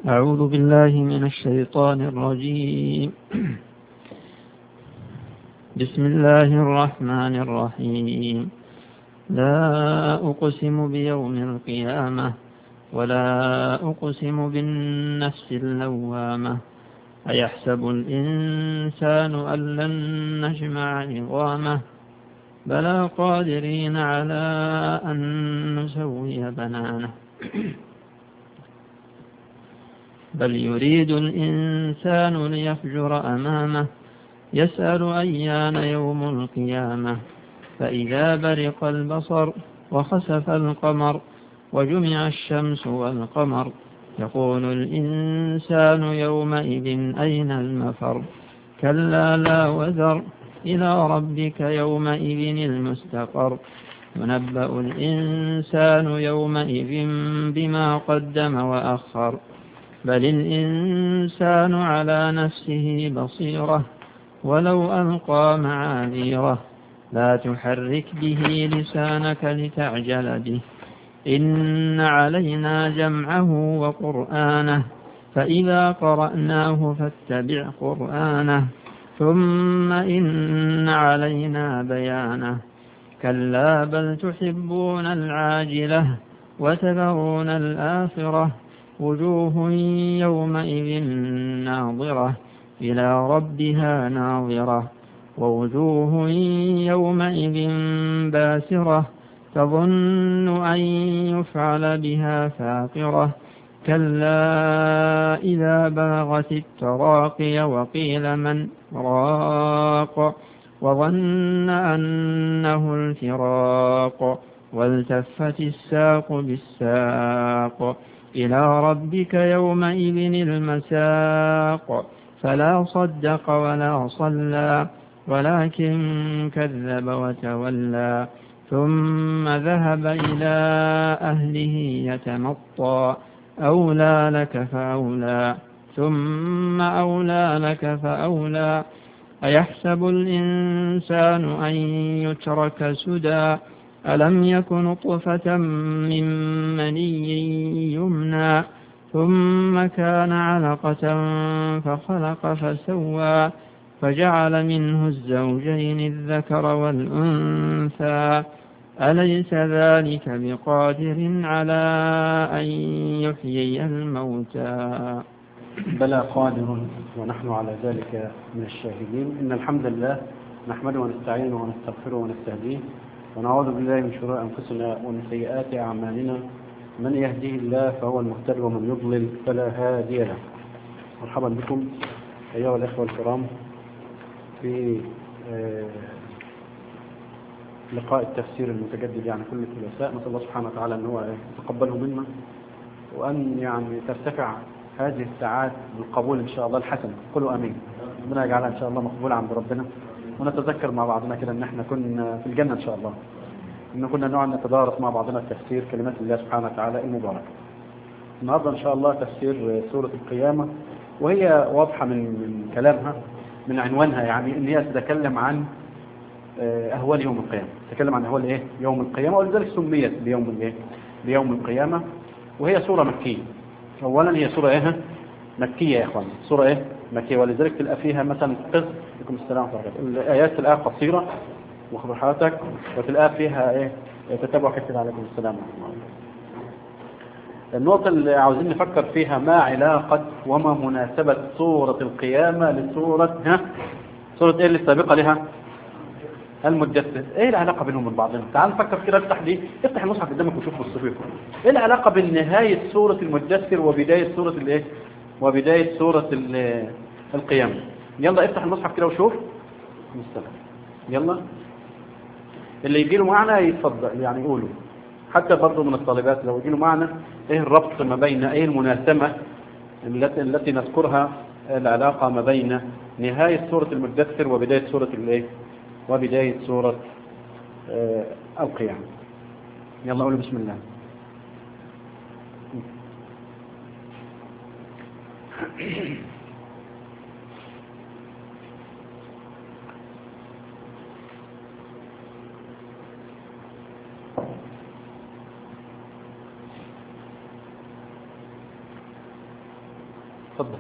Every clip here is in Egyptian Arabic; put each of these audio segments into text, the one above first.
أعوذ بالله من الشيطان الرجيم بسم الله الرحمن الرحيم لا أقسم بيوم القيامة ولا أقسم بالنفس اللوامة أيحسب الإنسان أن لن نجمع عظامه بلى قادرين على أن نسوي بنانه بل يريد الإنسان ليفجر أمامه يسأل أيان يوم القيامة فإذا برق البصر وخسف القمر وجمع الشمس والقمر يقول الإنسان يومئذ أين المفر كلا لا وزر إلى ربك يومئذ المستقر ينبأ الإنسان يومئذ بما قدم وأخر بل الإنسان على نفسه بصيرة ولو ألقى معاذيره لا تحرك به لسانك لتعجل به إن علينا جمعه وقرآنه فإذا قرأناه فاتبع قرآنه ثم إن علينا بيانه كلا بل تحبون العاجلة وتذرون الآخرة وجوه يومئذ ناظرة إلى ربها ناظرة ووجوه يومئذ باسرة تظن أن يفعل بها فاقرة كلا إذا بلغت التراقي وقيل من راق وظن أنه الفراق والتفت الساق بالساق إلى ربك يومئذ المساق فلا صدق ولا صلى ولكن كذب وتولى ثم ذهب إلى أهله يتمطى أولى لك فأولى ثم أولى لك فأولى أيحسب الإنسان أن يترك سدى ألم يك نطفة من مني يمنى ثم كان علقة فخلق فسوى فجعل منه الزوجين الذكر والأنثى أليس ذلك بقادر على أن يحيي الموتى بلى قادر ونحن على ذلك من الشاهدين إن الحمد لله نحمده ونستعينه ونستغفره ونستهديه ونعوذ بالله من شرور أنفسنا ومن سيئات أعمالنا من يهديه الله فهو المهتد ومن يضلل فلا هادي له مرحبا بكم أيها الأخوة الكرام في لقاء التفسير المتجدد يعني كل ثلاثاء نسأل الله سبحانه وتعالى أن هو يتقبله منا وأن يعني ترتفع هذه الساعات بالقبول إن شاء الله الحسن قولوا أمين ربنا يجعلها إن شاء الله مقبولة عند ربنا ونتذكر مع بعضنا كده ان احنا كنا في الجنة ان شاء الله ان كنا نوعا نتدارس مع بعضنا تفسير كلمات الله سبحانه وتعالى المباركة النهاردة ان شاء الله تفسير سورة القيامة وهي واضحة من, من كلامها من عنوانها يعني ان هي تتكلم عن اهوال يوم القيامة تتكلم عن اهوال ايه يوم القيامة ولذلك سميت بيوم الايه بيوم القيامة وهي سورة مكية اولا هي سورة ايه مكية يا اخوان سورة ايه مكية ولذلك تلقى فيها مثلا قص عليكم السلام ورحمة الله الآيات تلقاها قصيرة واخد حضرتك وتلقاها فيها ايه تتبع كثير عليكم السلام ورحمة الله النقطة اللي عاوزين نفكر فيها ما علاقة وما مناسبة سورة القيامة لسورة ها سورة ايه اللي السابقة لها المدثر ايه العلاقة بينهم من بعضهم تعال نفكر كده افتح دي افتح المصحف قدامك وشوف الصفيف ايه العلاقة بين نهاية سورة المدثر وبداية سورة الايه وبداية سورة القيامة يلا افتح المصحف كده وشوف مستلم يلا اللي يجي له معنا يتفضل يعني يقولوا حتى برضه من الطالبات لو يجي له معنا ايه الربط ما بين ايه المناسبة التي التي نذكرها العلاقة ما بين نهاية سورة المدثر وبداية سورة الايه وبداية سورة آه القيامة يلا قولوا بسم الله تفضل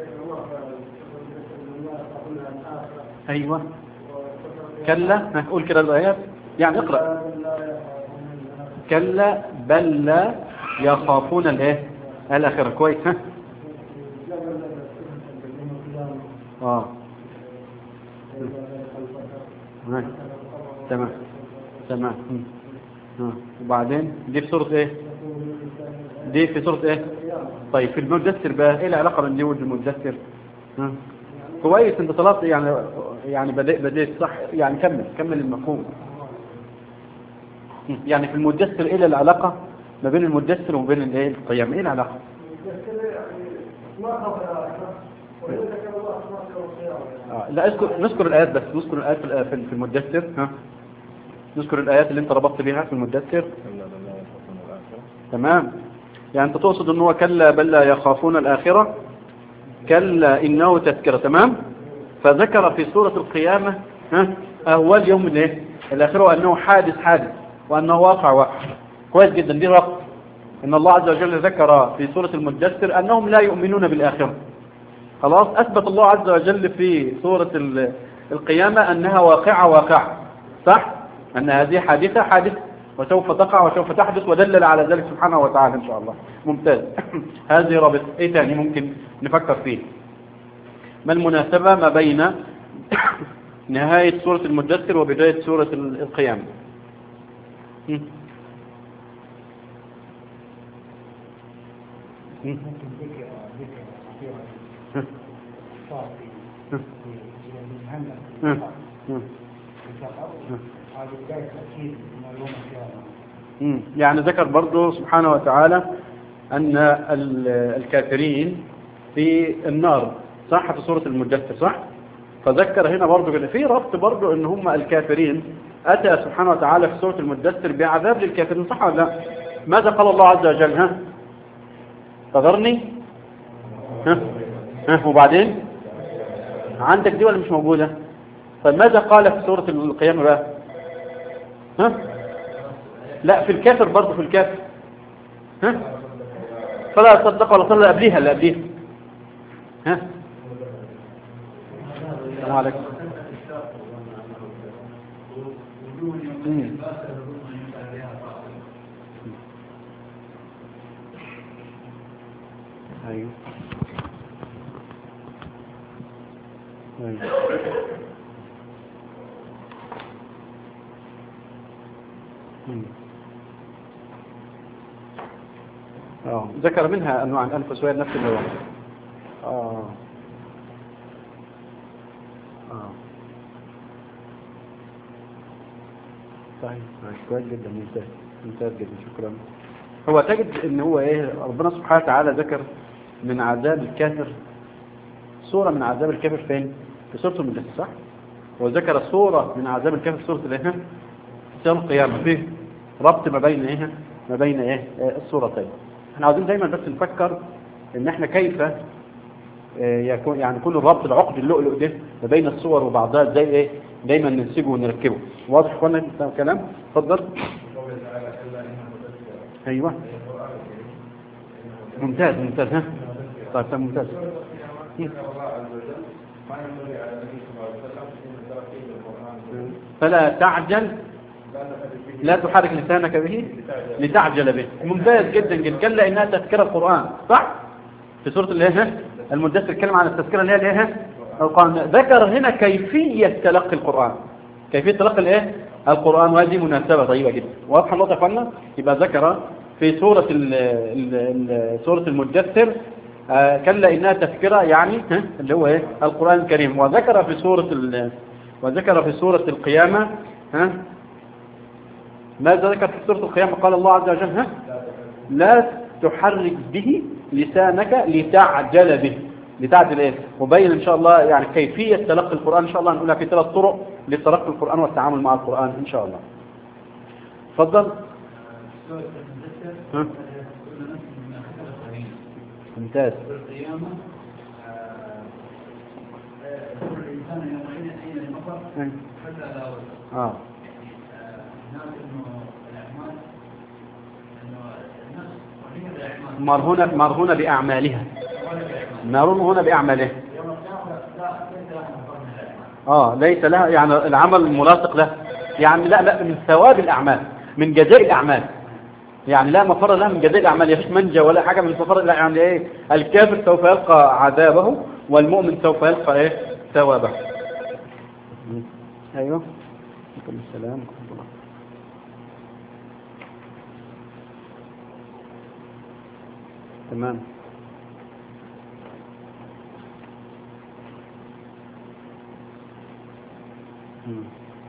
ايوه كلا قول كده الايات يعني اقرا كلا بل لا يخافون الايه الاخره كويس ها اه ها. تمام تمام مم. ها. وبعدين دي في سورة ايه دي في سورة ايه طيب في المدثر بقى ايه العلاقة بين دي والمدثر ها. كويس انت طلبت يعني يعني بدأت بدأت صح يعني كمل كمل المفهوم يعني في المدثر ايه العلاقة ما بين المدثر وما بين الايه القيام ايه العلاقة آه. لا اذكر نذكر الايات بس نذكر الايات في الآ- في المدثر ها نذكر الايات اللي انت ربطت بيها في المدثر تمام يعني انت تقصد ان هو كلا بل لا يخافون الاخره كلا انه تذكره تمام فذكر في سوره القيامه ها اهوال يوم الايه الاخره وانه حادث حادث وانه واقع واقع كويس جدا دي ربط ان الله عز وجل ذكر في سوره المدثر انهم لا يؤمنون بالاخره خلاص أثبت الله عز وجل في سورة ال- القيامة أنها واقعة واقعة صح؟ أن هذه حادثة حادثة وسوف تقع وسوف تحدث ودلل على ذلك سبحانه وتعالى إن شاء الله ممتاز هذه رابط إيه تاني ممكن نفكر فيه ما المناسبة ما بين نهاية سورة المدثر وبداية سورة ال- القيامة م? م? ممكن ذكر ذكر ذكر صافي م? الهمة م? هذه بداية تأكيد من يوم القيامة مم. يعني ذكر برضه سبحانه وتعالى أن ال- الكافرين في النار صح في سورة المدثر صح فذكر هنا برضه كده في ربط برضه ان هم الكافرين أتى سبحانه وتعالى في سورة المدثر بعذاب للكافرين صح ولا لا ماذا قال الله عز وجل ها تذرني ها ها وبعدين عندك دي ولا مش موجودة فماذا قال في سورة القيامة بقى ها لا في الكافر برضه في الكافر ها فلا صدق ولا صلى قبليها اللي قبليها ها السلام عليكم مم. ايوه ايوه مم. اه ذكر منها انواع الانفس وهي نفس النوع اه اه صحيح ماشي. كويس جدا ممتاز ممتاز جدا شكرا هو تجد ان هو ايه ربنا سبحانه وتعالى ذكر من عذاب الكافر صورة من عذاب الكافر فين في سورة المدثر صح وذكر صورة من عذاب الكافر في سورة الايه في يوم القيامة فيه ربط ما بين ايه ما بين ايه آه، الصورتين احنا عاوزين دايما بس نفكر ان احنا كيف آه، يكون يعني كل الربط العقد اللؤلؤ ده ما بين الصور وبعضها ازاي ايه دايما ننسجه ونركبه واضح يا اخوانا الكلام اتفضل ايوه ممتاز ممتاز ها طيب طيب ممتاز مم. فلا تعجل لا تحرك لسانك به لتعجل به ممتاز جدا جدا كلا انها تذكره القران صح في سوره اللي هي المدثر اتكلم عن التذكره اللي هي اللي هي القران ذكر هنا كيفيه تلقي القران كيفيه تلقي الايه القران وهذه مناسبه طيبه جدا واضحه النقطه يا اخوانا يبقى ذكر في سوره ال ال ال سوره المدثر آه، كلا انها تذكره يعني ها، اللي هو ايه القران الكريم وذكر في سوره ال- وذكر في سوره القيامه ها ماذا ذكر في سورة القيامة قال الله عز وجل ها لا تحرك به لسانك لتعجل به لتعجل ايه وبين ان شاء الله يعني كيفية تلقي القرآن ان شاء الله نقولها في ثلاث طرق لتلقي القرآن والتعامل مع القرآن ان شاء الله تفضل ها؟ ممتاز القيامة كل الإنسان يومئذ حين المطر أي. حتى لا وزن اه هناك انه الاعمال انه النفس وحين الاعمال مرهونة مرهونة بأعمالها ولا الاعمال نارون هنا بأعماله يوم القيامة لا ليس لها مقام نهائي. اه ليس لها يعني العمل الملاصق له يعني لا لا من ثواب الأعمال من جزاء الأعمال يعني لا مفر لها من جزاء الأعمال يفيش منجى ولا حاجة من مفر لا يعني ايه الكافر سوف يلقى عذابه والمؤمن سوف يلقى ايه ثوابه ايوه عليكم السلام ورحمة الله تمام مم.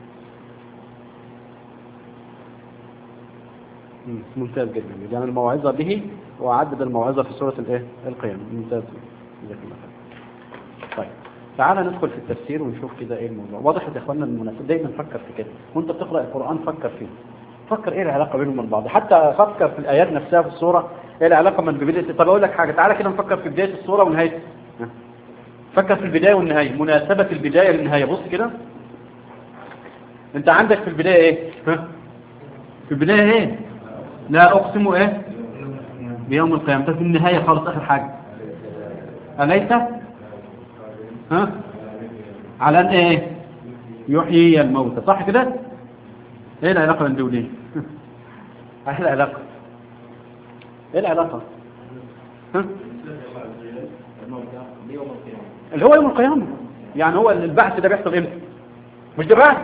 مم. ممتاز جدا يعني الموعظة به وعدد الموعظة في سورة الايه القيامة ممتاز جزاك الله خير طيب تعالى ندخل في التفسير ونشوف كده ايه الموضوع واضح يا اخواننا المناسب دايما فكر في كده وانت بتقرا القران فكر فيه فكر ايه العلاقه بينهم من بعض حتى فكر في الايات نفسها في السوره ايه العلاقه من بدايه طب اقول لك حاجه تعالى كده نفكر في بدايه السوره ونهايتها ها. فكر في البدايه والنهايه مناسبه البدايه للنهايه بص كده انت عندك في البدايه ايه ها في البدايه ايه لا اقسم ايه بيوم القيامه طب في النهايه خالص اخر حاجه اليس ها على ان ايه يحيي الموتى صح كده ايه العلاقه بين دول ايه ايه العلاقه ايه العلاقه ها اللي هو يوم القيامه يعني هو البعث ده بيحصل امتى مش ده بعث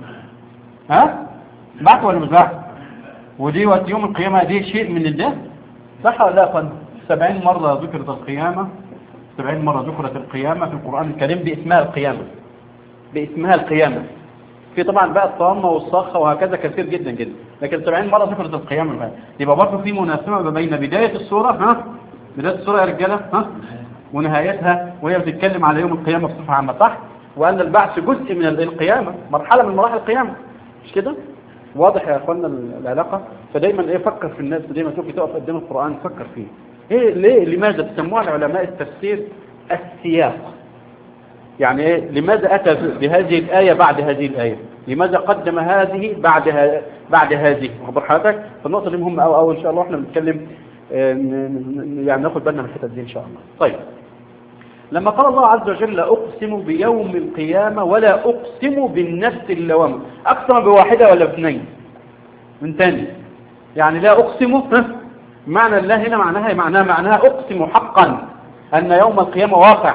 ها بعث ولا مش بعث ودي وقت يوم القيامه دي شيء من الله صح ولا لا يا فندم 70 مره ذكرت القيامه 70 مرة ذكرت القيامة في القرآن الكريم باسمها القيامة باسمها القيامة في طبعا بقى الطامة والصخة وهكذا كثير جدا جدا لكن 70 مرة ذكرت القيامة بقى. يبقى برضه في مناسبة ما بين بداية السورة ها بداية السورة يا رجالة ها ونهايتها وهي بتتكلم على يوم القيامة بصفة عامة صح وأن البعث جزء من القيامة مرحلة من مراحل القيامة مش كده واضح يا اخوانا العلاقة فدايما ايه فكر في الناس دايما تقف تقف قدام القرآن فكر فيه ايه ليه لماذا تسموها العلماء التفسير السياق يعني ايه لماذا اتى بهذه الايه بعد هذه الايه لماذا قدم هذه بعد ها بعد هذه واخبر حضرتك فالنقطه دي مهمه قوي قوي ان شاء الله واحنا بنتكلم آه، ن- ن- يعني ناخد بالنا من الحتت دي ان شاء الله طيب لما قال الله عز وجل لا اقسم بيوم القيامه ولا اقسم بالنفس اللوامه اقسم بواحده ولا باثنين من تاني يعني لا اقسم ها معنى الله هنا معناها معناها معناها اقسم حقا ان يوم القيامه واقع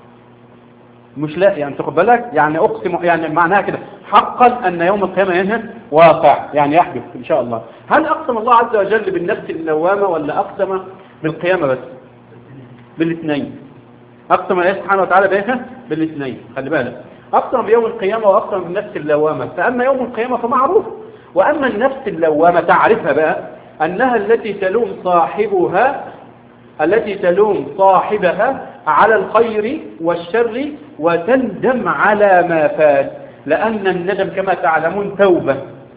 مش لا يعني تاخد بالك يعني اقسم يعني معناها كده حقا ان يوم القيامه هنا واقع يعني يحدث ان شاء الله هل اقسم الله عز وجل بالنفس اللوامه ولا اقسم بالقيامه بس بالاثنين اقسم الله سبحانه وتعالى بايه بالاثنين خلي بالك اقسم بيوم القيامه واقسم بالنفس اللوامه فاما يوم القيامه فمعروف واما النفس اللوامه تعرفها بقى انها التي تلوم صاحبها التي تلوم صاحبها على الخير والشر وتندم على ما فات لأن الندم كما تعلمون توبة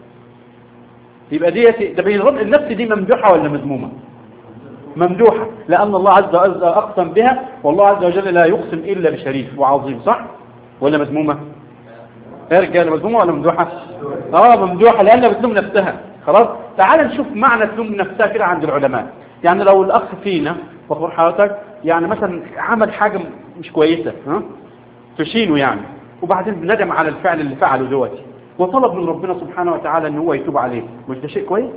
يبقى دي تبين الرب النفس دي ممدوحة ولا مذمومة ممدوحة لأن الله عز وجل أقسم بها والله عز وجل لا يقسم إلا بشريف وعظيم صح ولا مذمومة يا رجال مذمومة ولا ممدوحة اه ممدوحة لأنها بتلوم نفسها خلاص تعال نشوف معنى تلوم نفسها كده عند العلماء يعني لو الأخ فينا واخبر حضرتك يعني مثلا عمل حاجة مش كويسة ها تشينه يعني وبعدين ندم على الفعل اللي فعله دلوقتي وطلب من ربنا سبحانه وتعالى ان هو يتوب عليه مش ده شيء كويس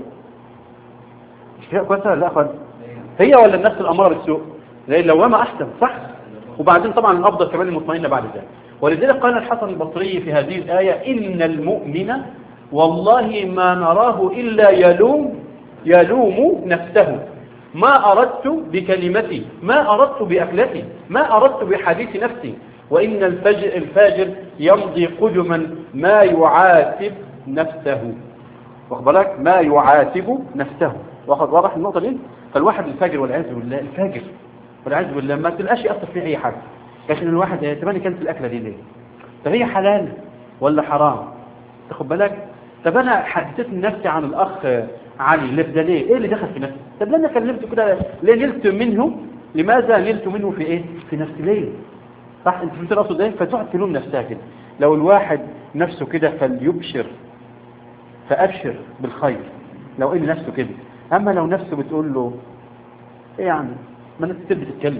مش شيء كويس ولا لا اخوان هي ولا النفس الاماره بالسوء زي اللوامه احسن صح وبعدين طبعا الافضل كمان المطمئنه بعد ذلك ولذلك قال الحسن البصري في هذه الايه ان المؤمن والله ما نراه الا يلوم يلوم نفسه ما أردت بكلمتي ما أردت بأكلتي ما أردت بحديث نفسي وإن الفجر الفاجر يمضي قدما ما يعاتب نفسه واخد بالك ما يعاتب نفسه واخد واضح النقطة دي فالواحد الفاجر والعياذ بالله الفاجر والعياذ بالله ما تلقاش يأثر فيه أي حاجة لكن الواحد طب أنا كانت الأكلة دي ليه طب هي حلال ولا حرام تاخد بالك طب أنا حدثت نفسي عن الأخ علي اللي ده ليه ايه اللي دخل في نفسي طب لما كلمته كده ليه نلت منه لماذا نلت منه في ايه في نفسي ليه صح انت فهمت اقصد ايه فتقعد تلوم نفسها كده لو الواحد نفسه كده فليبشر فابشر بالخير لو ان نفسه كده اما لو نفسه بتقول له ايه يعني ما الناس كتير بتتكلم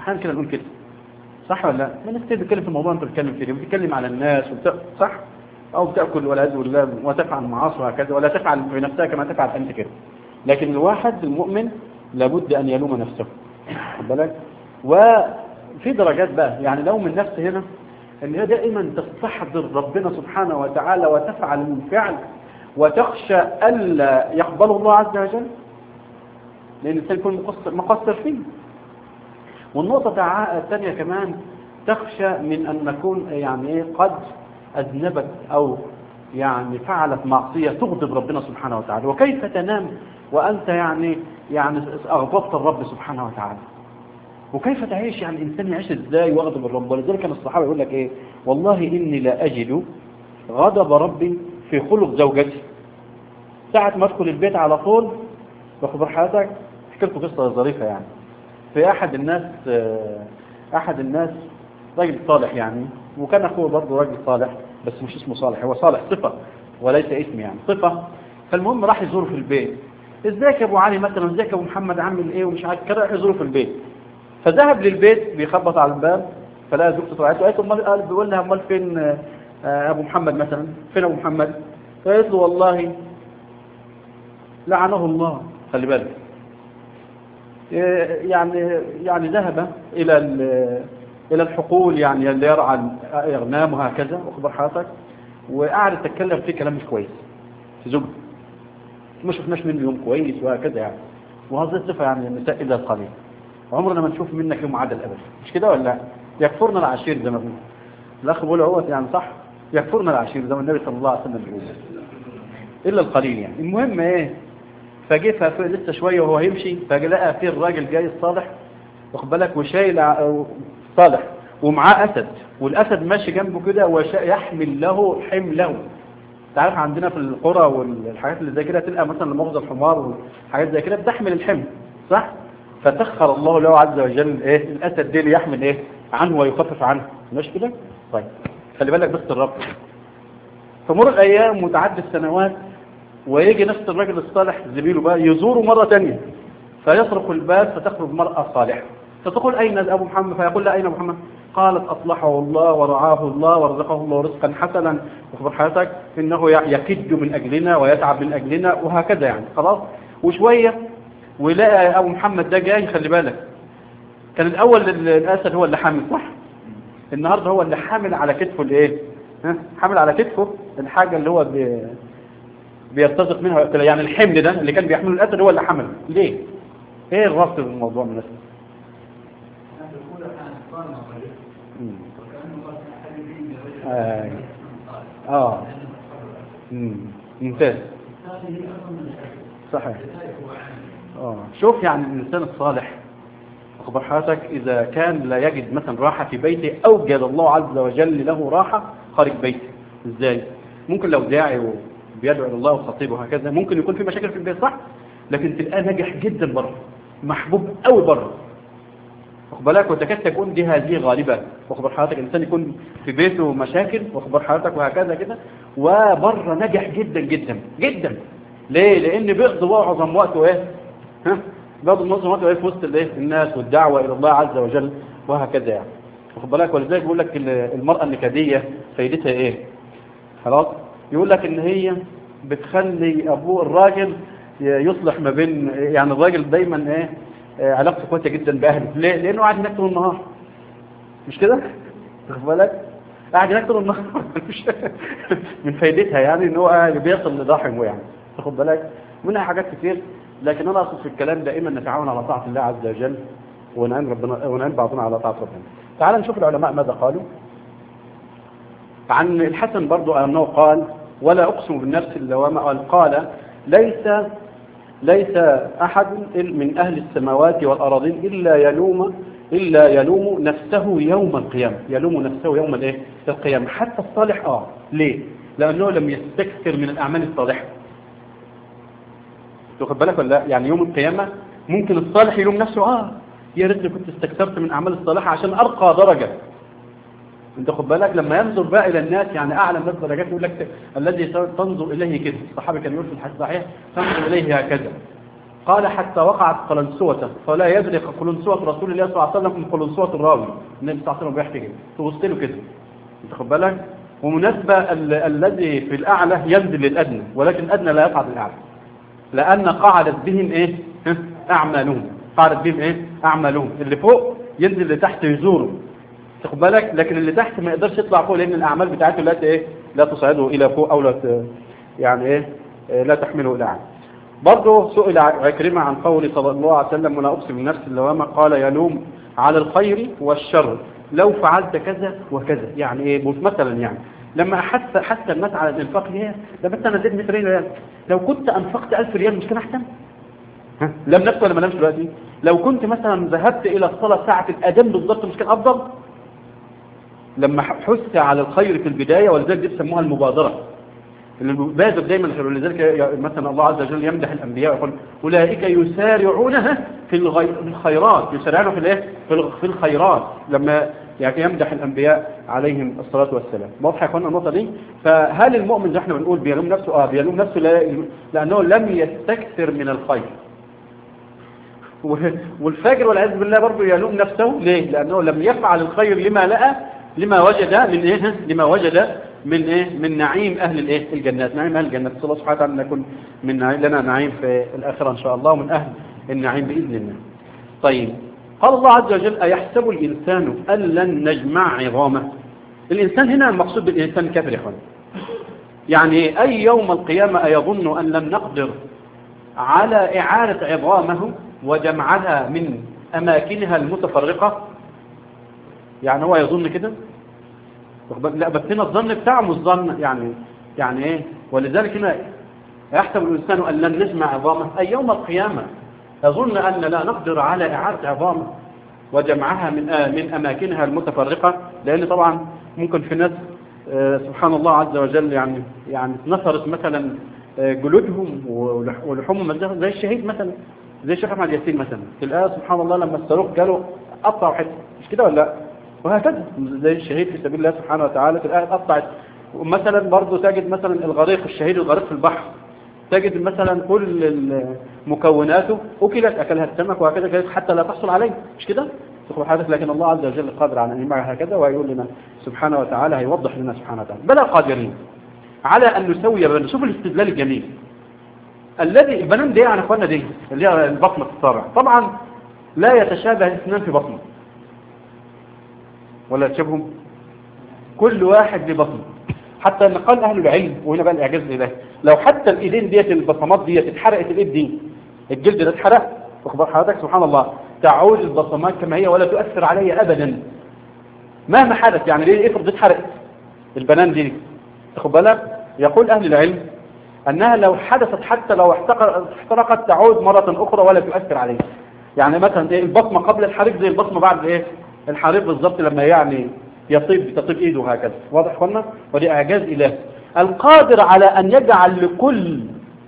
احيانا كده نقول كده صح ولا لا؟ ما ناس كتير بتتكلم في الموضوع انت بتتكلم فيه بتتكلم على الناس وبت... صح؟ او بتاكل والعياذ بالله وتفعل معاصي وهكذا ولا تفعل في نفسها كما تفعل انت كده لكن الواحد المؤمن لابد ان يلوم نفسه خد بالك وفي درجات بقى يعني لوم النفس هنا ان هي دائما تستحضر ربنا سبحانه وتعالى وتفعل من فعل وتخشى الا يقبله الله عز وجل لان الانسان يكون مقصر مقصر فيه والنقطة تع- الثانية كمان تخشى من أن نكون يعني إيه قد أذنبت أو يعني فعلت معصية تغضب ربنا سبحانه وتعالى وكيف تنام وأنت يعني يعني أغضبت الرب سبحانه وتعالى وكيف تعيش يعني الإنسان يعيش إزاي ويغضب الرب ولذلك كان الصحابة يقول لك إيه والله إني لا أجد غضب ربي في خلق زوجتي ساعة ما أدخل البيت على طول باخد حضرتك احكي لكم قصة ظريفة يعني في أحد الناس آه، أحد الناس راجل صالح يعني وكان أخوه برضه راجل صالح بس مش اسمه صالح هو صالح صفة وليس اسم يعني صفة فالمهم راح يزوره في البيت ازيك يا ابو علي مثلا ازيك يا ابو محمد عامل ايه ومش عارف كده راح يزوره في البيت فذهب للبيت بيخبط على الباب فلقى زوجته طلعت له قالت له امال قال بيقول لها امال فين آه، آه، ابو محمد مثلا فين ابو محمد فقالت له والله لعنه الله خلي بالك يعني يعني ذهب الى ال- الى الحقول يعني اللي يرعى الاغنام وهكذا واخبر حضرتك وقعدت تتكلم فيه كلام مش كويس في زوجته ما شفناش منه يوم كويس وهكذا يعني وهذه الصفه يعني النساء الا القليل عمرنا ما نشوف منك يوم عدل ابدا مش كده ولا لا يكفرنا العشير زي ما بنقول الاخ بيقول اهوت يعني صح يكفرنا العشير زي ما النبي صلى الله عليه وسلم بيقول الا القليل يعني المهم ايه فجه فف- لسه شويه وهو هيمشي فلقى في الراجل جاي الصالح واخد بالك وشايل ع- صالح ومعاه اسد والاسد ماشي جنبه كده ويحمل له حمله تعرف عندنا في القرى والحاجات اللي زي كده تلقى مثلا مؤاخذه الحمار وحاجات زي كده بتحمل الحمل صح فسخر الله له عز وجل ايه الاسد ده ليحمل ايه عنه ويخفف عنه مش كده طيب خلي بالك بس الرب تمر الايام وتعدي السنوات ويجي نفس الرجل الصالح زميله بقى يزوره مرة تانية فيصرخ الباب فتخرج مرأة صالحة فتقول أين أبو محمد فيقول لها أين أبو محمد قالت أصلحه الله ورعاه الله ورزقه الله رزقا حسنا وخبر حياتك إنه يكد من أجلنا ويتعب من أجلنا وهكذا يعني خلاص وشوية ويلاقي أبو محمد ده جاي خلي بالك كان الأول ال- الأسد هو اللي حامل صح النهاردة هو اللي حامل على كتفه الإيه ها؟ حامل على كتفه الحاجة اللي هو بي... بيرتزق منها ويأكلها يعني الحمل ده اللي كان بيحمله الأسد هو اللي حمله ليه؟ ايه الربط بالموضوع من الأسد؟ مم. آه. اه مم. ممتاز صحيح اه شوف يعني الإنسان الصالح أخبر حضرتك إذا كان لا يجد مثلا راحة في بيته أوجد الله عز وجل له راحة خارج بيته إزاي؟ ممكن لو داعي وبيدعو إلى الله وخطيب وهكذا ممكن يكون في مشاكل في البيت صح؟ لكن تلقاه ناجح جدا بره محبوب قوي بره واخد بالك وتكاد تكون دي هذه غالبا واخبر حضرتك الانسان يكون في بيته مشاكل واخبر حضرتك وهكذا كده وبره نجح جدا جدا جدا ليه لان بيقضي معظم وقته ايه ها بيقضي معظم وقته ايه في وسط الايه الناس والدعوه الى الله عز وجل وهكذا يعني واخد بالك ولذلك بيقول لك ال- المراه النكديه فايدتها ايه خلاص يقول لك ان هي بتخلي ابوه الراجل يصلح ما بين يعني الراجل دايما ايه آه، علاقته كويسه جدا باهله ليه لانه قاعد هناك طول النهار مش كده واخد بالك قاعد هناك طول النهار مش من فايدتها يعني ان هو قاعد بيصل لرحمه يعني تاخد بالك منها حاجات كتير لكن انا اقصد في الكلام دائما نتعاون على طاعه الله عز وجل ونعين ربنا ونعين بعضنا على طاعه ربنا تعال نشوف العلماء ماذا قالوا عن الحسن برضو أنه قال ولا أقسم بالنفس اللوامة قال قال ليس ليس أحد من أهل السماوات والأراضين إلا يلوم إلا يلوم نفسه يوم القيامة يلوم نفسه يوم الإيه؟ القيامة حتى الصالح آه ليه؟ لأنه لم يستكثر من الأعمال الصالحة تاخد بالك ولا لا؟ يعني يوم القيامة ممكن الصالح يلوم نفسه آه يا ريتني كنت استكثرت من أعمال الصالحة عشان أرقى درجة انت خد بالك لما ينظر بقى الى الناس يعني اعلى الناس درجات يقول لك الذي تنظر اليه كده الصحابه كان يقول في الحديث الصحيح تنظر اليه هكذا قال حتى وقعت قلنسوته فلا يدرك قلنسوة رسول الله صلى الله عليه وسلم من قلنسوة الراوي النبي صلى الله عليه وسلم بيحكي كده تبص له كده انت خد بالك ومناسبة ال- الذي في الأعلى ينزل للأدنى ولكن الأدنى لا يصعد للأعلى لأن قعدت بهم إيه ها؟ أعمالهم قعدت بهم إيه أعمالهم اللي فوق ينزل لتحت يزوره تاخد بالك لكن اللي تحت ما يقدرش يطلع فوق لأن الأعمال بتاعته لا ت- إيه لا تصعده إلى فوق أو لا ت- يعني إيه آه، لا تحمله إلى أعلى برضه سئل عكرمة عن قول صلى الله عليه وسلم ولا أقسم بالنفس اللوامة قال يلوم على الخير والشر لو فعلت كذا وكذا يعني إيه بص مثلا يعني لما حث حث الناس على الانفاق هي ده بس انا زدت 100 ريال لو كنت انفقت 1000 ريال مش كان احسن ها؟ لم نفس ولا ما نمش دلوقتي لو كنت مثلا ذهبت الى الصلاه ساعه الاذان بالضبط مش كان افضل لما حث على الخير في البدايه ولذلك دي بيسموها المبادره اللي بادر دايما الخير ولذلك ي- مثلا الله عز وجل يمدح الانبياء ويقول اولئك يسارعونها في الغي- في الخيرات يسارعون في الايه في الغ- في الخيرات لما يعني يمدح الانبياء عليهم الصلاه والسلام واضحه يا اخوانا النقطه دي فهل المؤمن زي احنا بنقول بيلوم نفسه اه بيلوم نفسه لا- لانه لم يستكثر من الخير و- والفاجر والعياذ بالله برضه يلوم نفسه ليه لانه لم يفعل الخير لما لقى لما وجد من ايه لما وجد من ايه من نعيم اهل الايه الجنات نعيم اهل الجنات صلى الله سبحانه وتعالى ان يكون من نعيم لنا نعيم في الاخره ان شاء الله ومن اهل النعيم باذن الله طيب قال الله عز وجل ايحسب الانسان ان لن نجمع عظامه الانسان هنا المقصود بالانسان الكافر يا اخوان يعني اي يوم القيامه ايظن ان لم نقدر على إعادة عظامه وجمعها من أماكنها المتفرقة يعني هو يظن كده لا بس هنا الظن بتاعه مش ظن يعني يعني ايه ولذلك هنا يحسب الإنسان أن لن نجمع عظامه أي يوم القيامة يظن أن لا نقدر على إعادة عظامه وجمعها من آه من أماكنها المتفرقة لأن طبعا ممكن في ناس آه سبحان الله عز وجل يعني يعني نثرت مثلا آه جلودهم ولح- ولحومهم مثلاً زي الشهيد مثلا زي الشيخ احمد ياسين مثلا تلاقاه سبحان الله لما الصاروخ جاله قطع حته مش كده ولا لا وهكذا زي الشهيد في سبيل الله سبحانه وتعالى تلاقاه قطعت ومثلا برضه تجد مثلا الغريق الشهيد الغريق في البحر تجد مثلا كل ال- مكوناته أكلت أكلها السمك وهكذا كذلك حتى لا تحصل عليه مش كده تخرج حدث لكن الله عز وجل قادر على أن يجمعها هكذا ويقول لنا سبحانه وتعالى هيوضح لنا سبحانه وتعالى بلا قادرين على أن نسوي بين شوف الاستدلال الجميل الذي البنان دي يعني اخوانا دي اللي هي البطنة الصابع طبعا لا يتشابه الاثنان في بطنه ولا يتشابههم كل واحد لبطنه حتى ان قال اهل العلم وهنا بقى الاعجاز الالهي لو حتى الايدين ديت البصمات ديت اتحرقت الايد دي الجلد ده اتحرق واخبار حضرتك سبحان الله تعود البصمات كما هي ولا تؤثر علي ابدا مهما حدث يعني ليه افرض اتحرقت البنان دي تاخد بالك يقول اهل العلم انها لو حدثت حتى لو احتقر- احترقت تعود مرة اخرى ولا تؤثر عليه يعني مثلا ايه البصمة قبل الحريق زي البصمة بعد ايه الحريق بالظبط لما يعني يطيب تطيب ايده هكذا واضح يا اخوانا ودي اعجاز الهي القادر على ان يجعل لكل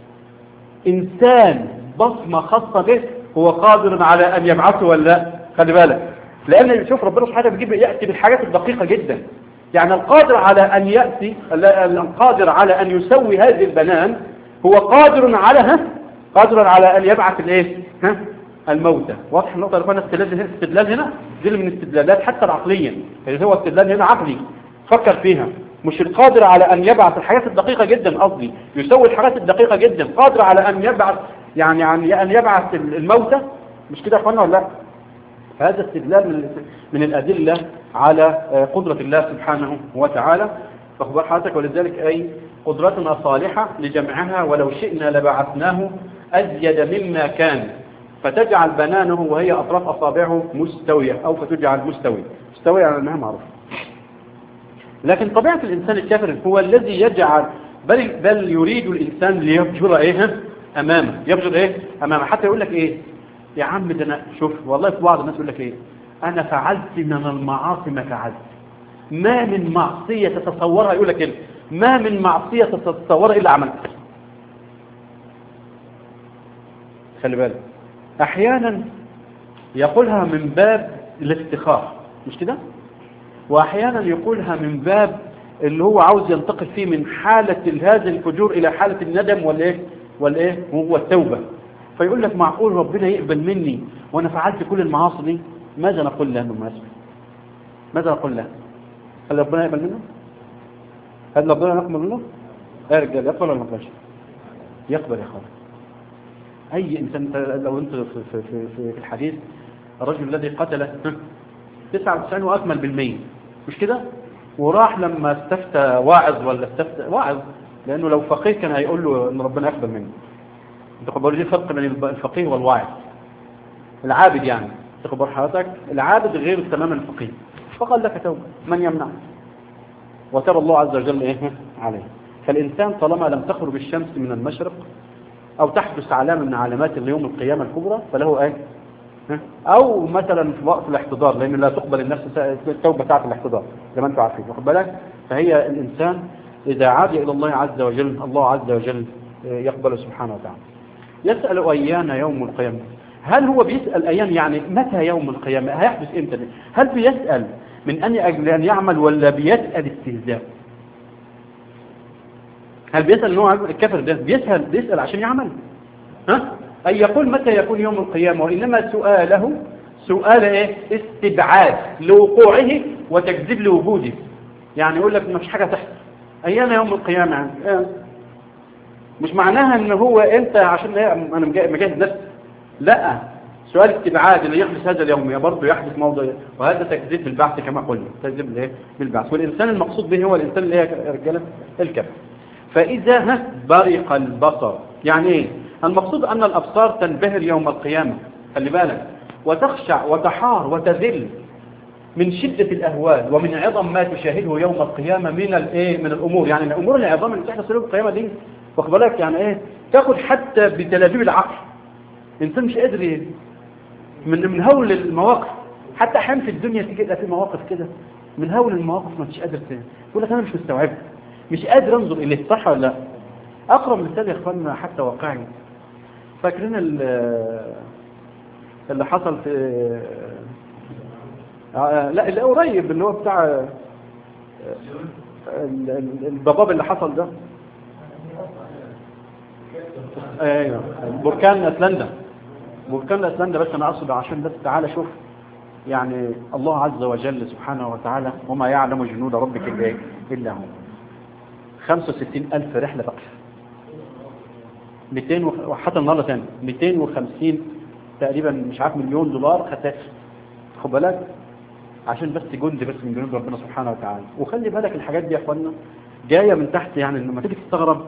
انسان بصمة خاصة به هو قادر على ان يبعثه ولا لا خلي بالك لان شوف ربنا سبحانه بيجيب ياتي بالحاجات الدقيقة جدا يعني القادر على ان ياتي القادر على ان يسوي هذه البنان هو قادر على ها قادر على ان يبعث الايه ها الموتى واضح النقطة يا اخوانا استدلال هنا استدلال هنا دي من الاستدلالات حتى العقلية اللي هو استدلال هنا عقلي فكر فيها مش القادر على ان يبعث الحاجات الدقيقة جدا قصدي يسوي الحاجات الدقيقة جدا قادر على ان يبعث يعني يعني ان يبعث الموتى مش كده يا اخوانا ولا لا هذا استدلال من من الأدلة على آه، قدرة الله سبحانه وتعالى فأخبر حضرتك ولذلك أي قدرتنا صالحة لجمعها ولو شئنا لبعثناه أزيد مما كان فتجعل بنانه وهي أطراف أصابعه مستوية أو فتجعل مستوي مستوية على أنها معروفة لكن طبيعة الإنسان الكافر هو الذي يجعل بل, بل يريد الإنسان ليبجر إيه أمامه يبجر إيه أمامه حتى يقول لك إيه يا عم ده أنا شوف والله في بعض الناس يقول لك إيه أنا فعلت من المعاصي ما فعلت ما من معصية تتصورها يقول لك إيه ما من معصية تتصورها إلا عملت خلي بالك أحيانا يقولها من باب الافتخار مش كده وأحيانا يقولها من باب اللي هو عاوز ينتقل فيه من حالة هذا الفجور إلى حالة الندم والإيه والإيه هو التوبة فيقول لك معقول ربنا يقبل مني وانا فعلت كل المعاصي دي ماذا نقول له بالمناسبة ماذا نقول له هل ربنا يقبل منه هل ربنا يقبل منه يا رجال يقبل ولا ما يقبلش يقبل يا اخوان اي انسان انت لو انت في, في, في, في, في الحديث الرجل الذي قتل 99 واكمل بالمية مش كده وراح لما استفتى واعظ ولا استفتى واعظ لانه لو فقيه كان هيقول له ان ربنا يقبل منه انت خبر لي فرق بين الفقيه والواعظ العابد يعني تخبر حضرتك العابد غير تماما الفقيه فقال لك توبه من يمنع وترى الله عز وجل ايه عليه فالانسان طالما لم تخرج الشمس من المشرق او تحدث علامه من علامات اليوم القيامه الكبرى فله ايه ها؟ او مثلا في وقت الاحتضار لان لا تقبل النفس التوبه ساعه الاحتضار زي ما انتم عارفين واخد بالك فهي الانسان اذا عاد الى الله عز وجل الله عز وجل يقبل سبحانه وتعالى يسال ايان يوم القيامه هل هو بيسال ايام يعني متى يوم القيامه هيحدث امتى هل بيسال من ان اجل ان يعمل ولا بيسال استهزاء هل بيسال ان هو الكافر ده بيسال بيسال عشان يعمل ها أن يقول متى يكون يوم القيامة وإنما سؤاله سؤال إيه؟ استبعاد لوقوعه وتكذيب لوجوده يعني يقول لك ما فيش حاجة تحصل أيام يوم القيامة يعني إيه؟ مش معناها ان هو انت عشان إيه؟ انا مجهز نفسي لا سؤال استبعاد اللي يحدث هذا اليوم برضه يحدث موضوع وهذا تكذيب بالبعث كما قلنا تكذيب بالايه بالبعث والانسان المقصود به هو الانسان اللي هي يا رجاله الكافر فاذا برق البصر يعني ايه المقصود أن الأبصار تنبهر يوم القيامة خلي بالك وتخشع وتحار وتذل من شدة الأهوال ومن عظم ما تشاهده يوم القيامة من الايه من الأمور يعني الأمور العظام اللي تحدث يوم القيامة دي واخد بالك يعني إيه تاخد حتى بتلابيب العقل الإنسان مش قادر من من هول المواقف حتى أحيانا في الدنيا في كده في مواقف كده من هول المواقف ما مش قادر تقول لك أنا مش مستوعب مش قادر أنظر إليه صح ولا لا أقرب مثال يا إخواننا حتى واقعي فاكرين اللي حصل في لا اللي قريب اللي هو بتاع الضباب اللي حصل ده ايوه بركان اسلندا بركان اسلندا بس انا اقصد عشان بس تعالى شوف يعني الله عز وجل سبحانه وتعالى وما يعلم جنود ربك الا الا هو 65 ألف رحلة بقى 200 وحتى النهارده تاني 250 تقريبا مش عارف مليون دولار خسائر خد بالك عشان بس جند بس من جنود ربنا سبحانه وتعالى وخلي بالك الحاجات دي يا اخوانا جايه من تحت يعني لما تيجي تستغرب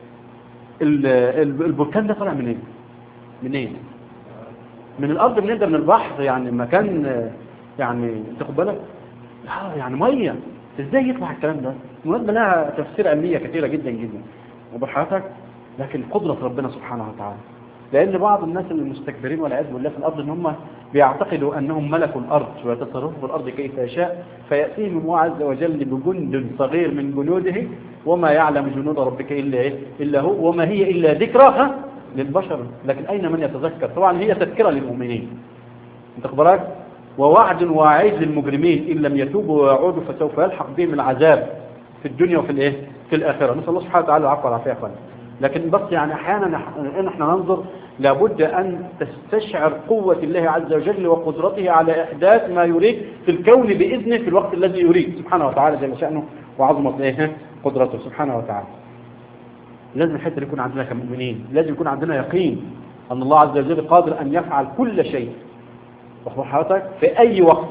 البركان ده طالع منين منين من الارض منين ده من البحر يعني مكان يعني تاخد بالك اه يعني ميه ازاي يطلع الكلام ده المناسبه لها تفسير علميه كثيره جدا جدا وبحضرتك لكن قدرة ربنا سبحانه وتعالى لأن بعض الناس المستكبرين والعياذ بالله في الأرض إن هم بيعتقدوا أنهم ملكوا الأرض ويتصرفوا في الأرض كيف يشاء فيأتيهم الله عز وجل بجند صغير من جنوده وما يعلم جنود ربك إلا إيه؟ إلا هو وما هي إلا ذكرى للبشر لكن أين من يتذكر طبعا هي تذكرة للمؤمنين انت خبرك ووعد وعيد للمجرمين إن لم يتوبوا ويعودوا فسوف يلحق بهم العذاب في الدنيا وفي الإيه في الآخرة نسأل الله سبحانه وتعالى العفو والعافية يا أخواني لكن بس يعني احيانا ان احنا ننظر لابد ان تستشعر قوة الله عز وجل وقدرته على احداث ما يريد في الكون باذنه في الوقت الذي يريد سبحانه وتعالى جل شأنه وعظمت ايه قدرته سبحانه وتعالى لازم الحته دي يكون عندنا كمؤمنين لازم يكون عندنا يقين ان الله عز وجل قادر ان يفعل كل شيء واخبر حضرتك في اي وقت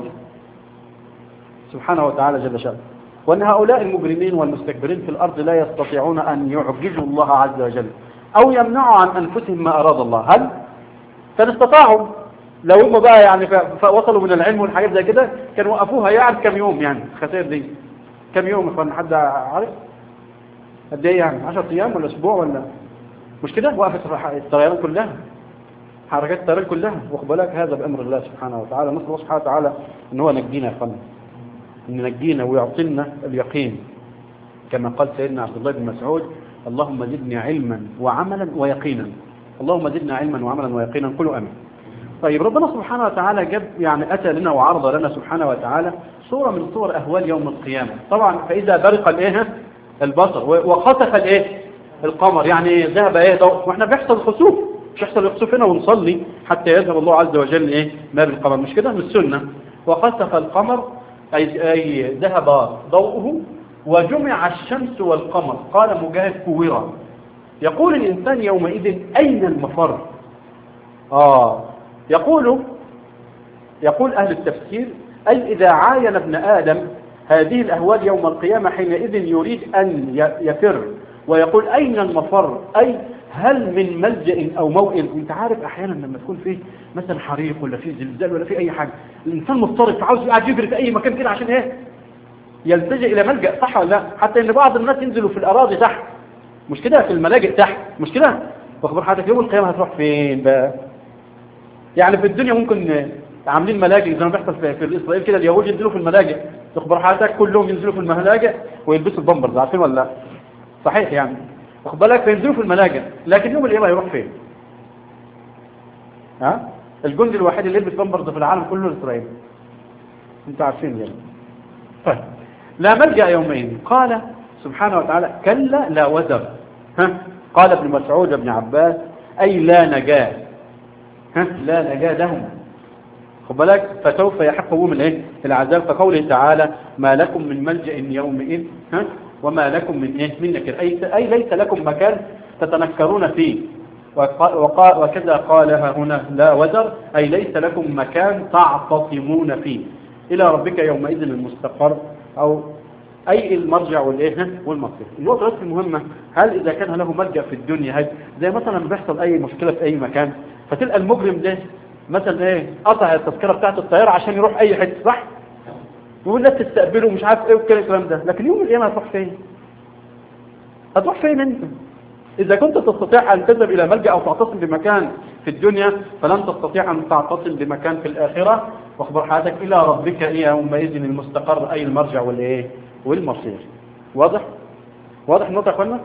سبحانه وتعالى جل شأنه وأن هؤلاء المجرمين والمستكبرين في الأرض لا يستطيعون أن يعجزوا الله عز وجل أو يمنعوا عن أنفسهم ما أراد الله هل؟ كان استطاعوا لو هم بقى يعني وصلوا من العلم والحاجات زي كده كانوا وقفوها يعني كم يوم يعني الخسائر دي كم يوم يا اخوان حد عارف؟ قد ايه يعني 10 ايام ولا اسبوع ولا مش كده وقفت الطيران كلها حركات الطيران كلها واخد بالك هذا بامر الله سبحانه وتعالى نسال الله سبحانه وتعالى ان هو ينجينا يا اخوانا ان ينجينا ويعطينا اليقين كما قال سيدنا عبد الله بن مسعود اللهم زدني علما وعملا ويقينا اللهم زدنا علما وعملا ويقينا كل امين طيب ربنا سبحانه وتعالى جاب يعني اتى لنا وعرض لنا سبحانه وتعالى صوره من صور اهوال يوم القيامه طبعا فاذا برق الايه البصر وخسف الايه القمر يعني ذهب ايه ضوء واحنا بيحصل خسوف مش يحصل الخسوف هنا ونصلي حتى يذهب الله عز وجل ايه ما بالقمر مش كده من السنة وخسف القمر أي, أي ذهب ضوءه وجمع الشمس والقمر قال مجاهد كورا يقول الإنسان يومئذ أين المفر آه يقول يقول أهل التفسير أي إذا عاين ابن آدم هذه الأهوال يوم القيامة حينئذ يريد أن يفر ويقول أين المفر أي هل من ملجأ أو موئل أنت عارف أحيانا لما تكون فيه مثلا حريق ولا فيه زلزال ولا فيه أي حاجة الإنسان مضطرب عاوز قاعد يجري في أي مكان كده عشان إيه يلتجئ إلى ملجأ صح ولا لا حتى إن بعض الناس ينزلوا في الأراضي تحت مش كده في الملاجئ تحت مش كده واخبر حضرتك يوم القيامة هتروح فين بقى يعني في الدنيا ممكن عاملين ملاجئ زي ما بيحصل في, في إسرائيل كده اليهود ينزلوا في الملاجئ تخبر حضرتك كلهم ينزلوا في الملاجئ ويلبسوا البامبرز عارفين ولا لا صحيح يعني واخد بالك فينزلوا في الملاجئ لكن يوم القيامة يروح فين ها الجندي الوحيد اللي يلبس بامبرز في العالم كله إسرائيل انتوا عارفين يعني طيب لا ملجأ يومين قال سبحانه وتعالى كلا لا وزر ها قال ابن مسعود ابن عباس أي لا نجاة ها لا نجاة لهم خد بالك فسوف يحق بهم الايه العذاب فقوله تعالى ما لكم من ملجأ يومئذ ها وما لكم من ايه من نكر اي اي ليس لكم مكان تتنكرون فيه وقال وكذا قالها هنا لا وزر اي ليس لكم مكان تعتصمون فيه الى ربك يومئذ المستقر او أي المرجع والإيه والمصير النقطة بس المهمة هل إذا كان له ملجأ في الدنيا هاي زي مثلا بيحصل أي مشكلة في أي مكان فتلقى المجرم ده مثلا إيه قطع التذكرة بتاعت الطيارة عشان يروح أي حتة صح والناس تستقبله مش عارف إيه وكل الكلام ده لكن يوم القيامة هتروح فين هتروح فين أنت إذا كنت تستطيع أن تذهب إلى ملجأ أو تعتصم بمكان في الدنيا فلن تستطيع أن تعتصم بمكان في الآخرة واخبر حياتك إلى ربك إيه يومئذ المستقر أي المرجع والإيه والمصير واضح واضح النقطة يا اخوانا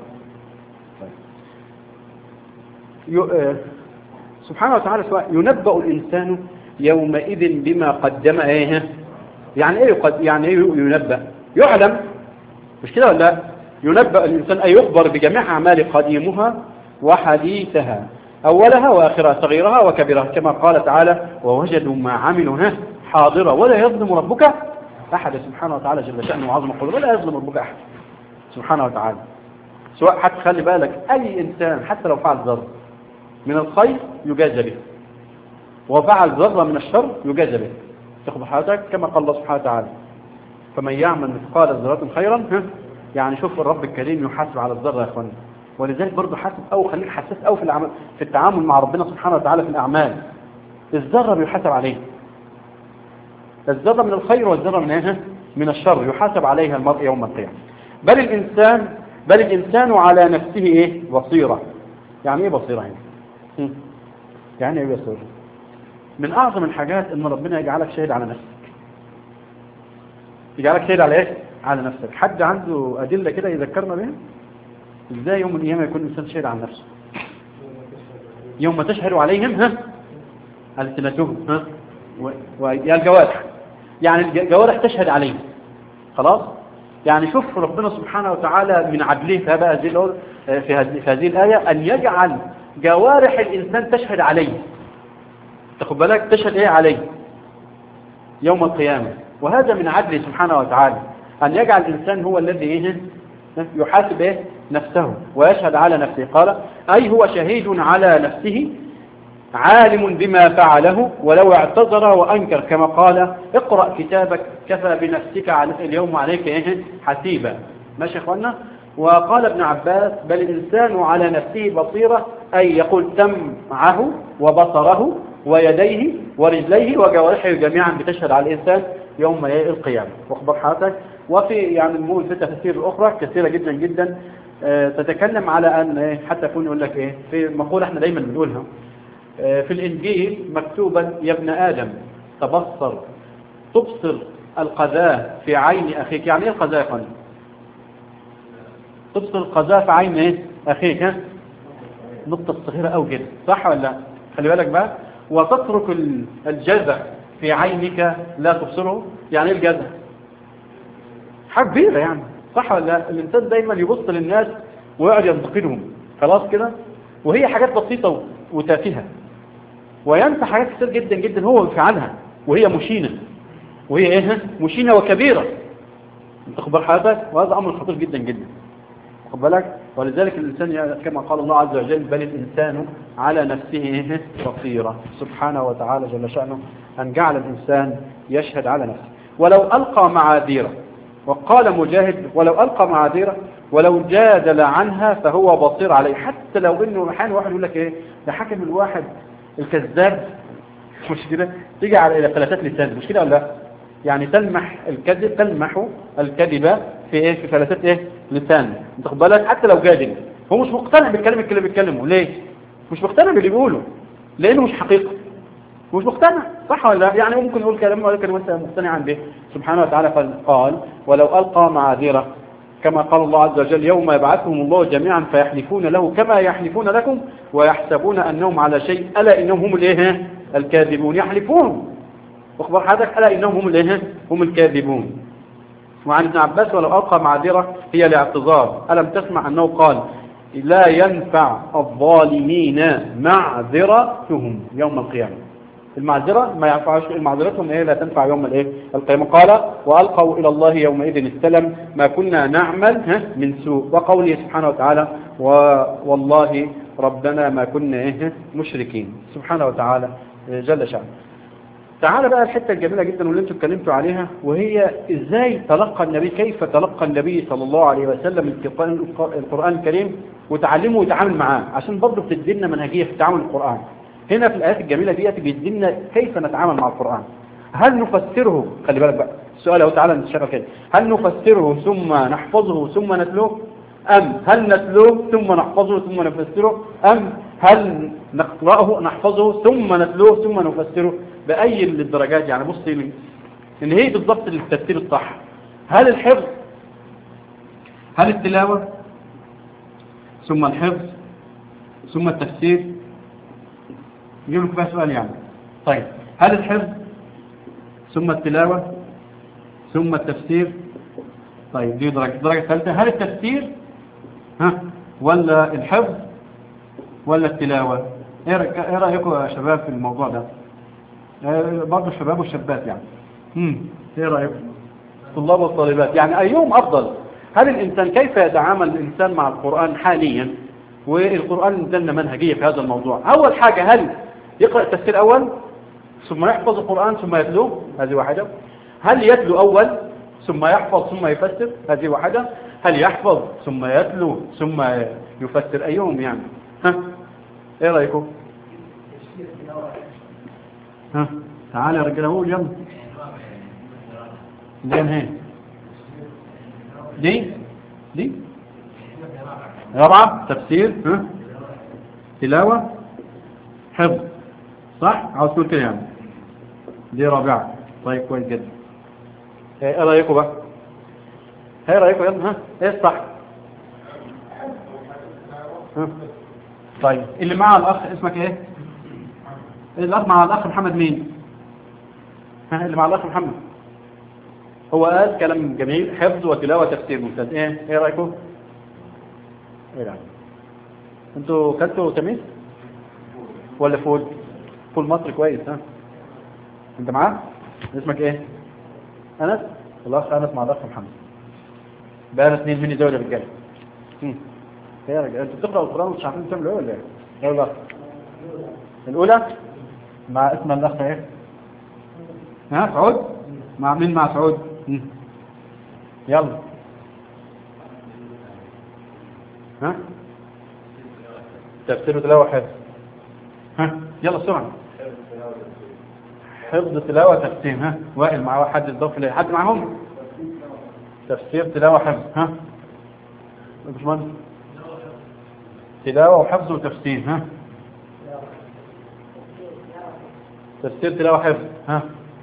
طيب. آه سبحانه وتعالى سواء ينبأ الإنسان يومئذ بما قدم ايه يعني ايه يقد يعني ايه ينبأ يعلم مش كده ولا ينبأ الإنسان أي يخبر بجميع أعمال قديمها وحديثها أولها وآخرها صغيرها وكبيرها كما قال تعالى ووجدوا ما عملوا حاضرة ولا يظلم ربك أحد سبحانه وتعالى جل شأنه وعظم قدره ولا يظلم ربك أحد سبحانه وتعالى سواء حتى خلي بالك أي إنسان حتى لو فعل ذرة من الخير يجازى به وفعل ذرة من الشر يجازى به تاخد حياتك كما قال الله سبحانه وتعالى فمن يعمل مثقال ذرة خيرا يعني شوف الرب الكريم يحاسب على الذرة يا اخواني ولذلك برضه حاسب أو خليك حساس أو في العمل في التعامل مع ربنا سبحانه وتعالى في الأعمال الذرة بيحاسب عليه الذرة من الخير والذرة من ايه من الشر يحاسب عليها المرء يوم القيامة بل الإنسان بل الإنسان على نفسه ايه بصيرة يعني ايه بصيرة هنا يعني ايه بصيرة من أعظم الحاجات ان ربنا يجعلك شاهد على نفسك يجعلك شاهد على ايه على نفسك حد عنده أدلة كده يذكرنا بها ازاي يوم القيامة يكون الإنسان شاهد على نفسه يوم تشهد عليهم ها ألسنتهم ها ويا الجوارح يعني الجوارح تشهد عليه خلاص يعني شوف ربنا سبحانه وتعالى من عدله في بقى في هذه الآية أن يجعل جوارح الإنسان تشهد عليه تاخد بالك تشهد إيه عليه يوم القيامة وهذا من عدله سبحانه وتعالى أن يجعل الإنسان هو الذي إيه يحاسب إيه نفسه ويشهد على نفسه قال أي هو شهيد على نفسه عالم بما فعله ولو اعتذر وأنكر كما قال اقرأ كتابك كفى بنفسك اليوم عليك إيه حسيبا ماشي يا اخوانا وقال ابن عباس بل الإنسان على نفسه بصيرة أي يقول سمعه وبصره ويديه ورجليه وجوارحه جميعا بتشهد على الإنسان يوم القيامة واخبر حضرتك وفي يعني المول في تفسير الأخرى كثيرة جدا جدا تتكلم على أن حتى يكون يقول لك إيه في مقولة احنا دايما بنقولها في الإنجيل مكتوبا يا ابن آدم تبصر تبصر القذاة في عين أخيك يعني إيه القذاة يا فندم تبصر القذاة في عين إيه أخيك ها نقطة صغيرة أو كده صح ولا لا خلي بالك بقى وتترك الجزع في عينك لا تبصره يعني إيه الجزع حاجة كبيرة يعني صح ولا لا الإنسان دايما يبص للناس ويقعد ينتقدهم خلاص كده وهي حاجات بسيطة وتافهة وينسى حاجات كتير جدا جدا هو بيفعلها وهي مشينة وهي ايه مشينة وكبيرة انت خبر حضرتك وهذا امر خطير جدا جدا خد بالك ولذلك الانسان ي- كما قال الله عز وجل بل الانسان على نفسه إيه؟ بصيرة سبحانه وتعالى جل شأنه ان جعل الانسان يشهد على نفسه ولو القى معاذيره وقال مجاهد ولو القى معاذيره ولو جادل عنها فهو بصير عليه حتى لو انه احيانا واحد يقول لك ايه ده حكم الواحد الكذاب مش كده تيجي على فلتات لسان مش كده ولا لا يعني تلمح الكذب تلمح الكذبة في ايه في فلتات ايه لسان انت خد بالك حتى لو جادل هو مش مقتنع بالكلام اللي بيتكلمه ليه مش مقتنع باللي بيقوله لانه مش حقيقه مش مقتنع صح ولا لا يعني هو ممكن يقول كلام ولكن هو مقتنعا به سبحانه وتعالى قال- قال ولو القى معاذيره كما قال الله عز وجل يوم يبعثهم الله جميعا فيحلفون له كما يحلفون لكم ويحسبون انهم على شيء الا انهم هم الايه الكاذبون يحلفون واخبر حضرتك الا انهم هم الايه هم الكاذبون وعن ابن عباس ولو ألقى معذرة هي الاعتذار ألم تسمع أنه قال لا ينفع الظالمين معذرتهم يوم القيامة المعذرة ما ينفعش معذرتهم ايه لا تنفع يوم الايه القيامة قال والقوا الى الله يومئذ السلم ما كنا نعمل ها من سوء وقوله سبحانه وتعالى و والله ربنا ما كنا ايه مشركين سبحانه وتعالى جل شأنه تعال بقى الحتة الجميلة جدا واللي انتم اتكلمتوا عليها وهي ازاي تلقى النبي كيف تلقى النبي صلى الله عليه وسلم القرآن القرآن الكريم وتعلمه ويتعامل معاه عشان برضه بتدي لنا منهجية في تعامل القرآن هنا في الآيات الجميلة ديت بيدي لنا كيف نتعامل مع القرآن هل نفسره خلي بالك بقى السؤال اهو تعالى نشتغل كده هل نفسره ثم نحفظه ثم نتلوه أم هل نتلوه ثم نحفظه ثم نفسره أم هل نقرأه نحفظه ثم نتلوه ثم نفسره بأي الدرجات يعني بص لي إن هي بالضبط التفسير الصح هل الحفظ هل التلاوة ثم الحفظ ثم التفسير يجيب لك بقى سؤال يعني طيب هل الحفظ ثم التلاوة ثم التفسير طيب دي درجة الدرجة الثالثة هل التفسير ها ولا الحفظ ولا التلاوة ايه رأيك- إيه رأيكم يا شباب في الموضوع ده آه، برضه الشباب والشابات يعني امم ايه رأيكم طلاب والطالبات يعني ايهم افضل هل الانسان كيف يتعامل الانسان مع القرآن حاليا والقرآن نزلنا منهجية في هذا الموضوع اول حاجة هل يقرأ التفسير اول ثم يحفظ القرآن ثم يتلوه هذه واحدة هل يتلو اول ثم يحفظ ثم يفسر هذه واحدة هل يحفظ ثم يتلو ثم يفسر ايهم يعني ها ايه رأيكم ها تعالى يا رجاله قول يلا زين هي دي دي رابعة تفسير ها تلاوة حفظ صح عاوز تقول كده يعني دي رابعة طيب كويس جدا ايه رأيكم بقى ايه رأيكم يلا ها ايه الصح ها طيب اللي مع الاخ اسمك ايه الاخ مع الاخ محمد مين ها اللي مع الاخ محمد هو قال كلام جميل حفظ وتلاوة تفسير ممتاز ايه ايه رايكم ايه رايكم انتوا كلتوا تميس ولا فول فول مصري كويس ها انت معاه اسمك ايه انس الاخ انس مع الاخ محمد بقى اثنين مني دول رجاله هم. ايه يا رجاله انتوا بتقراوا القران ومش عارفين تعملوا ايه ولا ايه ايه الاخ الاولى مع اسم الاخ ايه ها سعود مع مين مع سعود مم. يلا ها تفسير تلاوة حفظ ها يلا بسرعة حفظ تلاوة تفسير ها وائل مع حد الضف ليه حد معهم تفسير تلاوة حفظ ها باشمهندس تلاوة وحفظ وتفسير ها تفسير تلاوة حفظ ها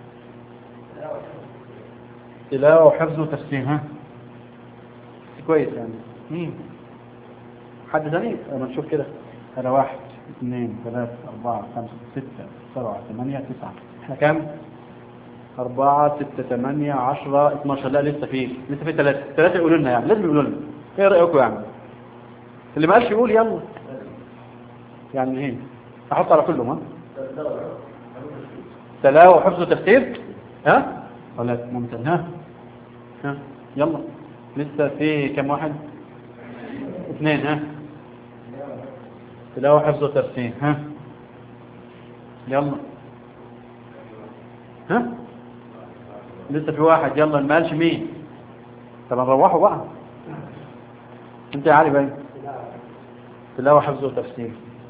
تلاوة وحفظ وتفسير ها كويس يعني مم. حد ثاني انا نشوف كده انا واحد اثنين ثلاثة أربعة خمسة ستة سبعة ثمانية تسعة احنا كام؟ أربعة ستة ثمانية عشرة 12 لا لسه في لسه في ثلاثة ثلاثة يقولوا لنا يعني لازم يقولوا لنا ايه رأيكم يعني؟ اللي ما قالش يقول يلا يعني ايه؟ احط على كلهم ها تلاوة وحفظ وتفسير ها ولا ممتاز ها ها يلا لسه في كم واحد اثنين ها تلاوة حفظ وتفسير ها يلا ها لسه في واحد يلا ما قالش مين طب نروحوا بقى انت يا علي باين تلاوة حفظ وتفسير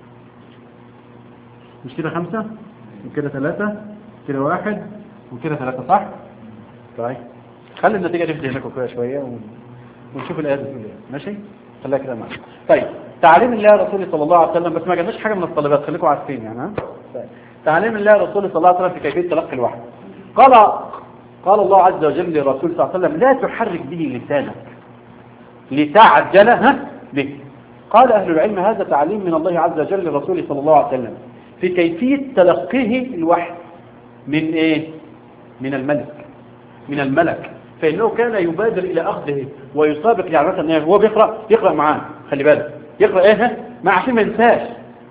مش كده خمسة وكده ثلاثة كده واحد وكده ثلاثة صح طيب خلي النتيجة تفضي هناك كده شوية ون- ونشوف الآيات بتقول ايه ماشي خليها كده معانا طيب تعليم الله رسوله صلى الله عليه وسلم بس ما جالناش حاجة من الطالبات خليكم عارفين يعني ها طيب. تعليم الله رسوله صلى الله عليه وسلم في كيفية تلقي الوحي قال قال الله عز وجل لرسول صلى الله عليه وسلم لا تحرك به لسانك لتعجل ها به قال أهل العلم هذا تعليم من الله عز وجل لرسوله صلى الله عليه وسلم في كيفية تلقيه الوحي من إيه من الملك من الملك فإنه كان يبادر إلى أخذه ويسابق يعني مثلا إيه هو بيقرأ يقرأ معاه خلي بالك يقرأ إيه ما عشان ما ينساش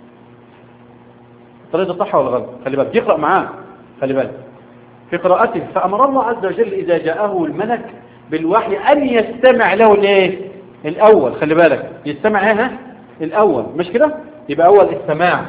الطريقة صح ولا غلط خلي بالك يقرأ معاه خلي بالك في قراءته فأمر الله عز وجل إذا جاءه الملك بالوحي أن يستمع له الايه الأول خلي بالك يستمع ايه ها؟ الأول مش كده يبقى أول السماع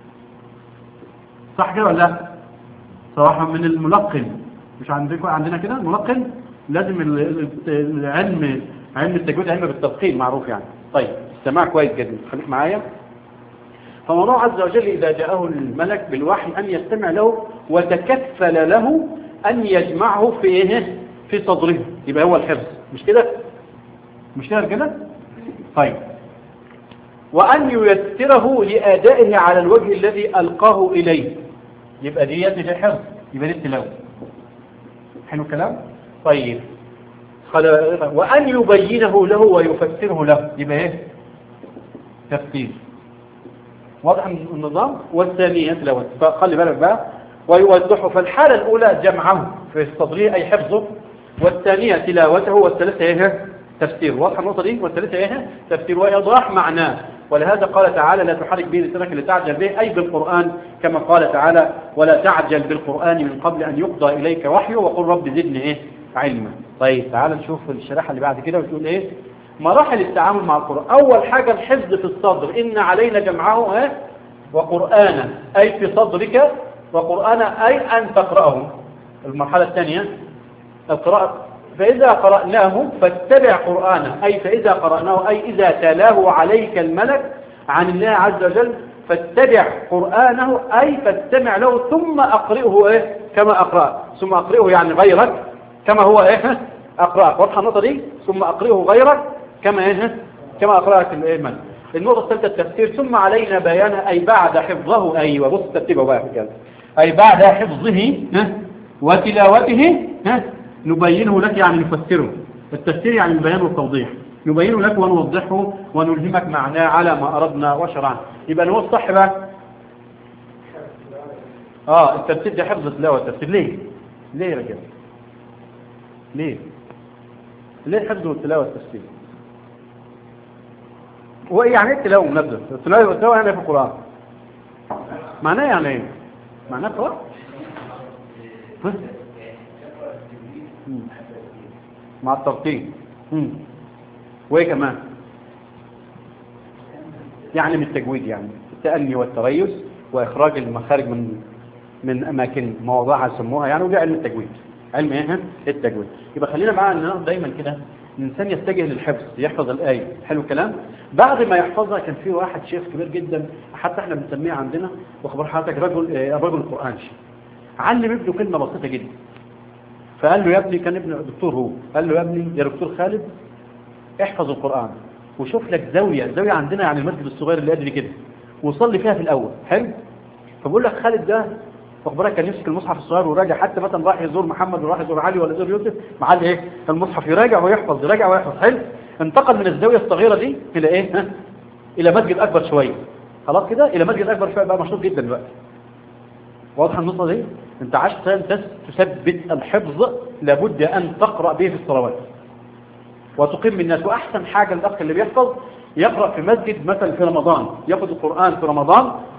صح كده ولا لا صراحة من الملقن مش عندكم عندنا كده الملقن لازم ال- ال- العلم علم التجويد علم بالتلقين معروف يعني طيب السماع كويس جدا خليك معايا فالله عز وجل إذا جاءه الملك بالوحي أن يستمع له وتكفل له أن يجمعه في إيه؟ في صدره يبقى هو الحفظ مش كده مش كده كده طيب وأن ييسره لأدائه على الوجه الذي ألقاه إليه يبقى دي دي حفظ يبقى دي التلاوة حلو الكلام طيب خل- وأن يبينه له ويفسره له يبقى إيه تفسير واضح النظام والثانية تلاوة فخلي بالك بقى ويوضحه فالحالة الأولى جمعه في صدره أي حفظه والثانية تلاوته والثالثة إيه تفسير واضح النقطة دي والثالثة إيه تفسير وإيضاح معناه ولهذا قال تعالى لا تحرك به لسانك لتعجل به أي بالقرآن كما قال تعالى ولا تعجل بالقرآن من قبل أن يقضى إليك وحيه وقل رب زدني إيه علما طيب تعالى نشوف الشريحة اللي بعد كده وتقول إيه مراحل التعامل مع القرآن أول حاجة الحفظ في الصدر إن علينا جمعه إيه وقرآنا أي في صدرك وقرآنا أي أن تقرأه المرحلة الثانية القراءة فإذا قرأناه فاتبع قرآنه أي فإذا قرأناه أي إذا تلاه عليك الملك عن الله عز وجل فاتبع قرآنه أي فاستمع له ثم أقرئه إيه كما أقرأ ثم أقرئه يعني غيرك كما هو إيه أقرأك واضحة النقطة دي ثم أقرئه غيرك كما إيه كما أقرأك الإيمان النقطة الثالثة التفسير ثم علينا بيانها أي بعد حفظه أيوة بص ترتيبه بقى في كده أي بعد حفظه ها وتلاوته ها نبينه لك يعني نفسره التفسير يعني البيان والتوضيح نبينه لك ونوضحه ونلهمك معناه على ما أردنا وشرعنا يبقى نقول الصح بقى اه التفسير ده حفظ التلاوة التفسير ليه ليه يا رجال ليه ليه حفظ التلاوة التفسير وايه يعني ايه التلاوة منزل التلاوة التلاوة يعني إيه في القرآن معناه يعني ايه معناه قراءة ها؟ مم. مع الترتيب مم. وايه كمان يعني من التجويد يعني التأني والتريث وإخراج المخارج من من أماكن مواضعها يسموها يعني وده علم التجويد علم ايه التجويد يبقى خلينا معانا النهارده دايما كده الإنسان يتجه للحفظ يحفظ الآية حلو الكلام بعد ما يحفظها كان في واحد شيخ كبير جدا حتى احنا بنسميه عندنا واخبار حضرتك رجل آه، رجل القرآن شيخ علم ابنه كلمة بسيطة جدا فقال له يا ابني كان ابن دكتور هو قال له يا ابني يا دكتور خالد احفظ القرآن وشوف لك زاوية زاوية عندنا يعني المسجد الصغير اللي قد كده وصلي فيها في الأول حلو فبقول لك خالد ده اخبارك كان يمسك المصحف الصغير ويراجع حتى مثلا راح يزور محمد وراح يزور علي ولا يزور يوسف مع ايه المصحف يراجع ويحفظ يراجع ويحفظ حلو انتقل من الزاوية الصغيرة دي إلى إيه ها؟ إلى مسجد أكبر شوية خلاص كده إلى مسجد أكبر شوية بقى مشهور جدا دلوقتي واضحة النقطة دي أنت عشان تس- تثبت الحفظ لابد أن تقرأ به في الصلوات وتقيم من الناس وأحسن حاجة الأخ اللي بيحفظ يقرأ في مسجد مثلا في رمضان ياخذ القرآن في رمضان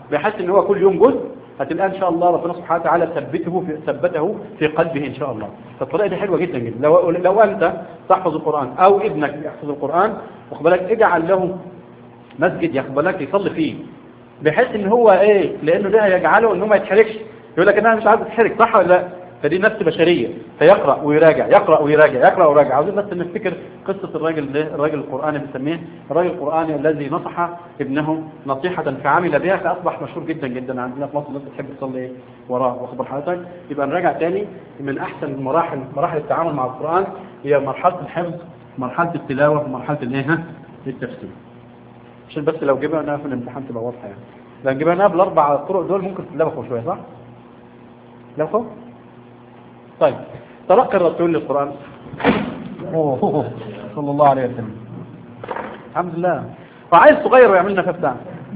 بحيث ان هو كل يوم جزء هتلقى ان شاء الله ربنا سبحانه وتعالى ثبته في ثبته في قلبه ان شاء الله فالطريقه دي حلوه جدا جدا لو لو انت تحفظ القران او ابنك يحفظ القران واخد بالك اجعل له مسجد ياخد بالك يصلي فيه بحيث ان هو ايه لانه ده هيجعله ان هو ما يتحركش يقول لك انا مش عايز اتحرك صح ولا لا فدي نفس بشريه فيقرا ويراجع يقرا ويراجع يقرا ويراجع عاوزين بس نفتكر قصه الراجل ده الراجل القراني بنسميه الراجل القراني الذي نصح ابنه نصيحه فعمل بها فاصبح مشهور جدا جدا عندنا في مصر الناس بتحب تصلي إيه؟ وراه واخبر حضرتك يبقى نراجع تاني من احسن المراحل مراحل التعامل مع القران هي مرحله الحفظ مرحله التلاوه ومرحله الايه ها؟ التفسير عشان بس لو جبناها في الامتحان تبقى واضحه يعني لو جبناها بالاربع طرق دول ممكن تلبخوا شويه صح؟ لبخوا؟ طيب تلقي الرسول للقرآن أوه. صلى الله عليه وسلم الحمد لله فعايز صغير ويعمل لنا فتان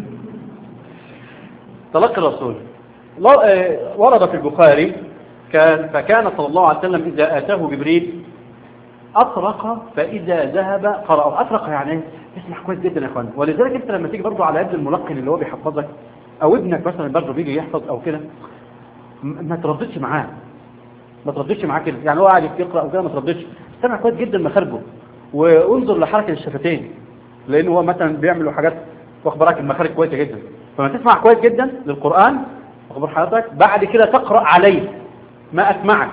تلقي الرسول لا- آه، ورد في البخاري كان فكان صلى الله عليه وسلم إذا آتاه جبريل أطرق فإذا ذهب قرأه أطرق يعني إيه؟ اسمع كويس جدا يا اخوان ولذلك انت لما تيجي برضه على يد الملقن اللي هو بيحفظك او ابنك مثلا برضه بيجي يحفظ او كده م- ما ترددش معاه ما ترددش معاه كده يعني هو قاعد يقرا او كده ما ترددش استمع كويس جدا مخارجه وانظر لحركه الشفتين لان هو مثلا بيعملوا حاجات واخد بالك المخارج كويسه جدا فما تسمع كويس جدا للقران واخد حضرتك بعد كده تقرا عليه ما اسمعك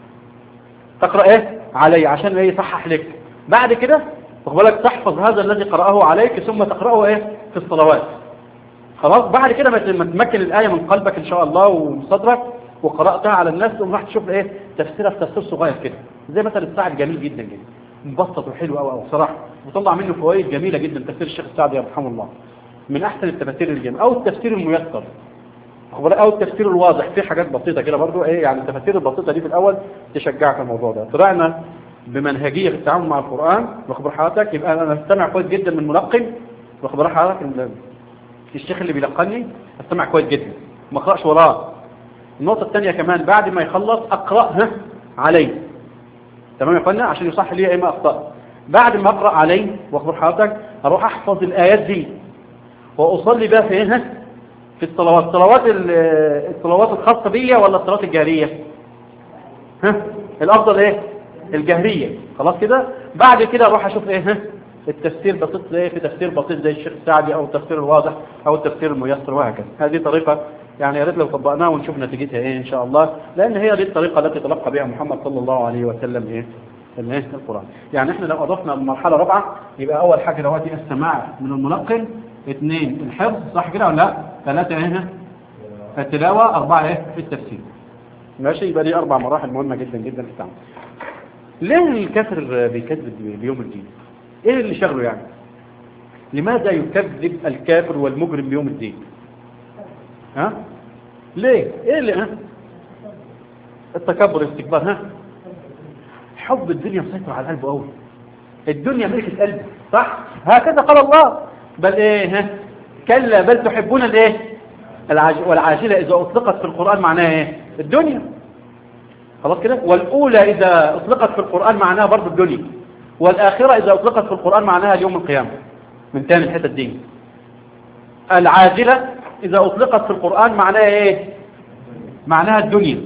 تقرا ايه عليه عشان ايه يصحح لك بعد كده واخد بالك تحفظ هذا الذي قراه عليك ثم تقراه ايه في الصلوات خلاص بعد كده ما تمكن الآية من قلبك إن شاء الله ومن صدرك وقرأتها على الناس تقوم راح تشوف إيه تفسيرها في تفسير صغير كده زي مثلا السعد جميل جدا جدا مبسط وحلو قوي قوي بصراحة وطلع منه فوائد جميلة جدا تفسير الشيخ السعدي يرحمه الله من أحسن التفاسير الجميلة أو التفسير الميسر واخد بالك؟ أو التفسير الواضح في حاجات بسيطة كده برضو إيه يعني التفاسير البسيطة دي في الأول تشجعك على الموضوع ده طلعنا بمنهجية في التعامل مع القرآن واخد بال حضرتك يبقى أنا استمع كويس جدا من ملقن واخد بال حضرتك ال- الشيخ اللي بيلقني استمع كويس جدا ما اقراش وراه النقطة الثانية كمان بعد ما يخلص اقرأها عليه تمام يا اخوانا عشان يصح لي ايه ما اخطأت بعد ما اقرأ عليه واخبر حضرتك اروح احفظ الايات دي واصلي بها في ايه في الصلوات الصلوات ال- الصلوات الخاصة بيا ولا الصلوات الجهرية ها الافضل ايه الجهرية خلاص كده بعد كده اروح اشوف ايه ها التفسير بسيط زي في تفسير بسيط زي الشيخ السعدي او التفسير الواضح او التفسير الميسر وهكذا هذه طريقة يعني يا ريت لو طبقناها ونشوف نتيجتها ايه ان شاء الله لان هي دي الطريقة التي تلقى بها محمد صلى الله عليه وسلم ايه الايه القرآن يعني احنا لو اضفنا مرحلة رابعة يبقى اول حاجة دلوقتي السماع من الملقن اثنين الحفظ صح كده ولا لا ثلاثة ايه التلاوة أربعة ايه في التفسير ماشي يبقى دي أربع مراحل مهمة جدا جدا في التعامل ليه الكافر بيكذب بيوم الدين ايه اللي شغله يعني لماذا يكذب الكافر والمجرم بيوم الدين ها ليه ايه اللي ها التكبر الاستكبار ها حب الدنيا مسيطر على قلبه قوي الدنيا ملكة قلبه صح هكذا قال الله بل ايه ها كلا بل تحبون الايه العاج... والعاجلة اذا اطلقت في القرآن معناها ايه الدنيا خلاص كده والأولى إذا أطلقت في القرآن معناها برضو الدنيا والآخرة إذا أطلقت في القرآن معناها اليوم القيامة من تاني الحتة الدين العاجلة إذا أطلقت في القرآن معناها إيه معناها الدنيا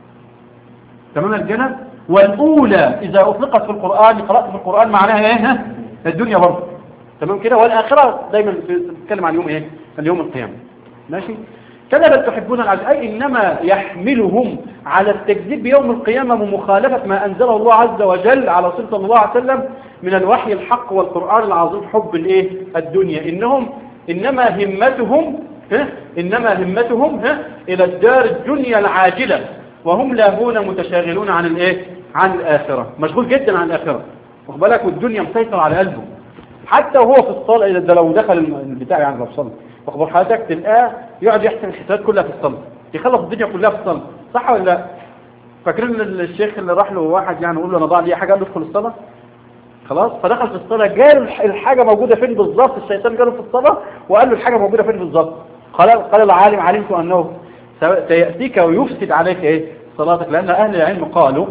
تمام الجنة والأولى إذا أطلقت في القرآن قرأت في القرآن معناها إيه ها؟ الدنيا برضو تمام كده والآخرة دايما بتتكلم عن يوم إيه اليوم القيامة ماشي كذا بل تحبون العجل أي إنما يحملهم على التكذيب يوم القيامة ومخالفة ما أنزله الله عز وجل على رسول صلى الله عليه وسلم من الوحي الحق والقرآن العظيم حب الإيه الدنيا إنهم إنما همتهم ها إنما همتهم ها إلى الدار الدنيا العاجلة وهم لاهون متشاغلون عن الإيه عن الآخرة مشغول جدا عن الآخرة واخد بالك والدنيا مسيطرة على قلبه حتى وهو في الصلاة إذا ده لو دخل البتاع يعني لو صلى واخبر حضرتك تلقاه يقعد يحسن الحسابات كلها في الصلاة يخلص الدنيا كلها في الصلاة صح ولا لا فاكرين الشيخ اللي راح له واحد يعني يقول له انا ضاع لي حاجه قال له ادخل الصلاه خلاص فدخل في الصلاه جاله الحاجه موجوده فين بالظبط الشيطان جاله في الصلاه وقال له الحاجه موجوده فين بالظبط قال قال العالم علمت انه سياتيك ويفسد عليك ايه صلاتك لان اهل العلم قالوا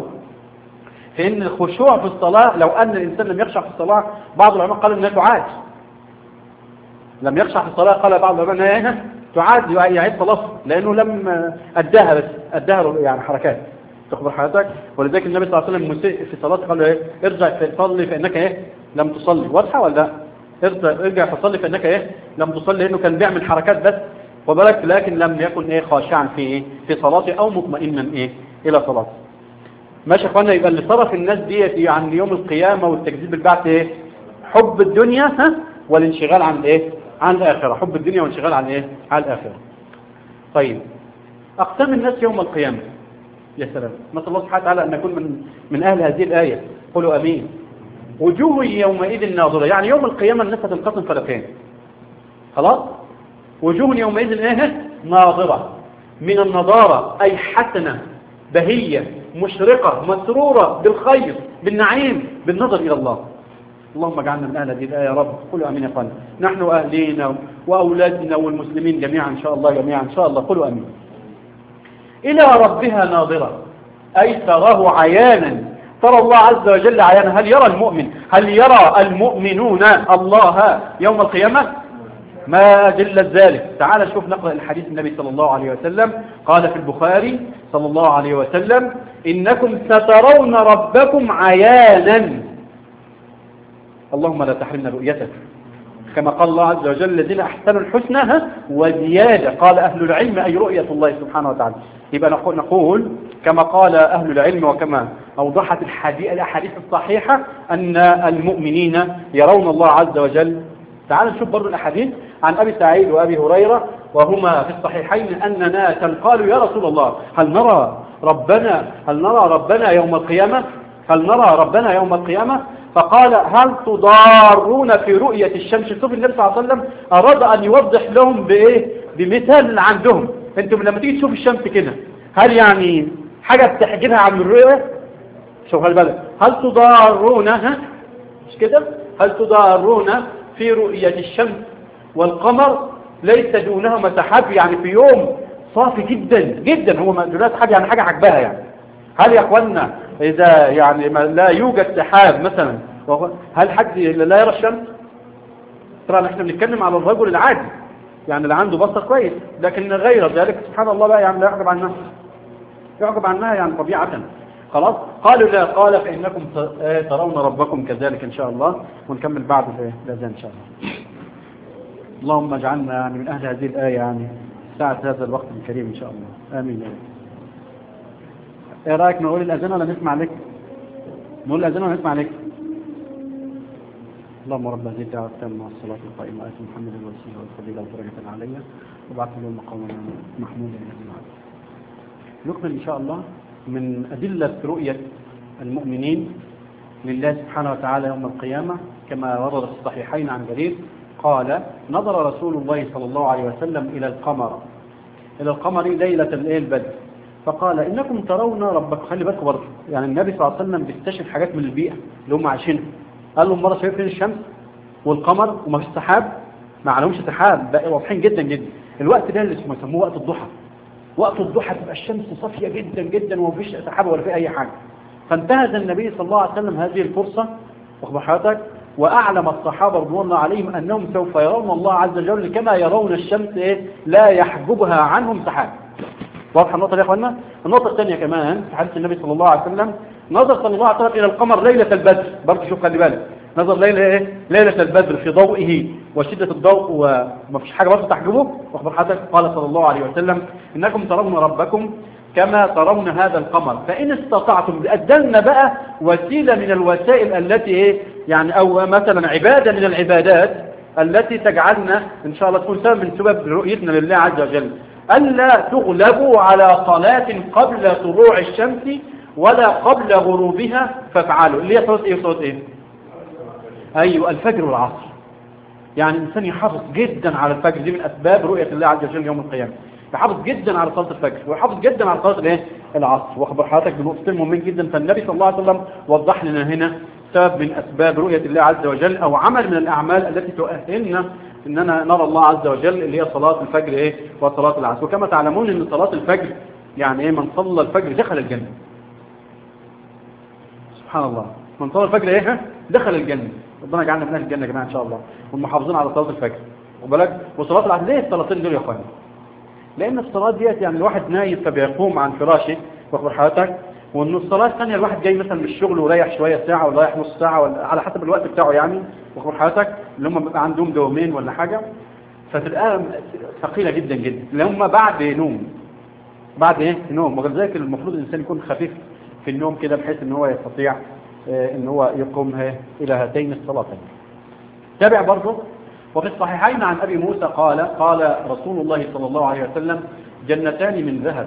ان الخشوع في الصلاه لو ان الانسان لم يخشع في الصلاه بعض العلماء قالوا انها تعاد لم يخشع في الصلاه قال بعض العلماء انها تعاد يعيد صلاته لانه لم اداها بس اداها يعني حركات تخبر حضرتك ولذلك النبي صلى الله عليه وسلم مسيء في صلاته قال له ايه ارجع فصلي فانك ايه لم تصلي واضحه ولا لا ارجع ارجع فصلي فانك ايه لم تصلي لانه كان بيعمل حركات بس وبالك لكن لم يكن ايه خاشعا في ايه في صلاته او مطمئنا ايه الى صلاته ماشي يا اخوانا يبقى اللي صرف الناس ديت عن يوم القيامه والتكذيب بالبعث ايه حب الدنيا ها والانشغال عن ايه عن الاخره حب الدنيا والانشغال عن ايه عن الاخره طيب اقسام الناس يوم القيامه يا سلام نسال الله سبحانه وتعالى ان نكون من من اهل هذه الايه قولوا امين وجوه يومئذ ناظره يعني يوم القيامه الناس هتنقسم فرقين خلاص وجوه يومئذ ايه ناظره من النضاره اي حسنه بهيه مشرقه مسروره بالخير بالنعيم بالنظر الى الله اللهم اجعلنا من اهل هذه الايه يا رب قولوا امين يا اخوانا نحن واهلينا واولادنا والمسلمين جميعا ان شاء الله جميعا ان شاء الله قولوا امين الى ربها ناظره اي تراه عيانا ترى الله عز وجل عيانا هل يرى المؤمن هل يرى المؤمنون الله يوم القيامه ما جل ذلك تعال شوف نقرأ الحديث النبي صلى الله عليه وسلم قال في البخاري صلى الله عليه وسلم إنكم سترون ربكم عيانا اللهم لا تحرمنا رؤيتك كما قال الله عز وجل الذين أحسنوا الحسنى وزيادة قال أهل العلم أي رؤية الله سبحانه وتعالى يبقى نقول, نقول كما قال أهل العلم وكما أوضحت الأحاديث الصحيحة أن المؤمنين يرون الله عز وجل تعال نشوف برضو الأحاديث عن أبي سعيد وأبي هريرة وهما في الصحيحين أن ناسا قالوا يا رسول الله هل نرى ربنا هل نرى ربنا يوم القيامة هل نرى ربنا يوم القيامة فقال هل تضارون في رؤية الشمس شوف النبي صلى الله عليه وسلم أراد أن يوضح لهم بإيه بمثال اللي عندهم انتم لما تيجي تشوف الشمس كده هل يعني حاجة بتحجبها عن الرؤية شوف بالك هل تضارون ها مش كده هل تضارون في رؤية الشمس والقمر ليس دونهما سحاب يعني في يوم صافي جدا جدا هو ما دونها سحاب يعني حاجة عجبها يعني هل يا اخوانا اذا يعني ما لا يوجد سحاب مثلا هل حد لا يرى الشمس ترى احنا بنتكلم على الرجل العادي يعني اللي عنده بصر كويس لكن غير ذلك سبحان الله بقى يعني لا يعجب عنها يعجب عنها يعني طبيعة خلاص قالوا لا قال فإنكم ترون ربكم كذلك إن شاء الله ونكمل بعد الأذان إن شاء الله اللهم اجعلنا يعني من أهل هذه الآية يعني ساعة هذا الوقت الكريم إن شاء الله آمين يا رب ايه رأيك نقول الأذان ولا نسمع لك نقول الأذان ولا نسمع لك اللهم رب هذه الدعوة التامة والصلاة القائمة آت محمد الوسيلة والفضيلة والدرجة العلية وبعث له المقام محمود الذي وعده نكمل إن شاء الله من أدلة رؤية المؤمنين لله سبحانه وتعالى يوم القيامة كما ورد في الصحيحين عن جرير قال نظر رسول الله صلى الله عليه وسلم إلى القمر إلى القمر ليلة الليل بدر فقال إنكم ترون ربكم خلي بالكم برضه يعني النبي صلى الله عليه وسلم بيكتشف حاجات من البيئة اللي هم عايشينها قال لهم مرة شايفين الشمس والقمر وما فيش سحاب ما عليهمش سحاب بقى واضحين جدا جدا الوقت ده اللي اسمه يسموه وقت الضحى وقت الضحى تبقى الشمس صافية جدا جدا وما فيش سحاب ولا في أي حاجة فانتهز النبي صلى الله عليه وسلم هذه الفرصة واخد حضرتك وأعلم الصحابة رضوان الله عليهم أنهم سوف يرون الله عز وجل كما يرون الشمس إيه لا يحجبها عنهم سحاب واضحة النقطة دي يا أخوانا النقطة الثانية كمان في حديث النبي صلى الله عليه وسلم نظر صلى الله عليه وسلم إلى القمر ليلة البدر برضه شوف خلي بالك نظر ليلة إيه ليلة البدر في ضوئه وشدة الضوء وما فيش حاجة برضه تحجبه واخبر حضرتك قال صلى الله عليه وسلم إنكم ترون ربكم كما ترون هذا القمر فإن استطعتم أدلنا بقى وسيلة من الوسائل التي إيه يعني أو مثلا عبادة من العبادات التي تجعلنا إن شاء الله تكون سبب من سبب رؤيتنا لله عز وجل ألا تغلبوا على صلاة قبل طلوع الشمس ولا قبل غروبها فافعلوا اللي هي صلاة إيه صلاة إيه أيوة الفجر والعصر يعني الإنسان يحافظ جدا على الفجر دي من أسباب رؤية الله عز وجل يوم القيامة يحافظ جدا على صلاة الفجر ويحافظ جدا على صلاة الايه العصر واخبر حضرتك بنقطتين مهمين جدا فالنبي صلى الله عليه وسلم وضح لنا هنا سبب من أسباب رؤية الله عز وجل أو عمل من الأعمال التي تؤهلنا إننا نرى الله عز وجل اللي هي صلاة الفجر إيه وصلاة العصر وكما تعلمون إن صلاة الفجر يعني إيه من صلى الفجر دخل الجنة سبحان الله من صلى الفجر إيه دخل الجنة ربنا يجعلنا من أهل الجنة يا جماعة إن شاء الله والمحافظين على صلاة الفجر وبالك وصلاة العصر ليه الصلاتين دول يا أخواني لان الصلاه ديت يعني الواحد نايم فبيقوم عن فراشه واخد حضرتك وان الصلاه الثانيه الواحد جاي مثلا من الشغل ورايح شويه ساعه ولا رايح نص ساعه ولا على حسب الوقت بتاعه يعني واخد حضرتك اللي هم بيبقى عندهم دومين ولا حاجه فتبقى ثقيله جدا جدا اللي هم بعد نوم بعد ايه نوم ولذلك المفروض الانسان يكون خفيف في النوم كده بحيث ان هو يستطيع آه، ان هو يقوم ها- الى هاتين الصلاتين تابع برضه وفي الصحيحين عن ابي موسى قال قال رسول الله صلى الله عليه وسلم جنتان من ذهب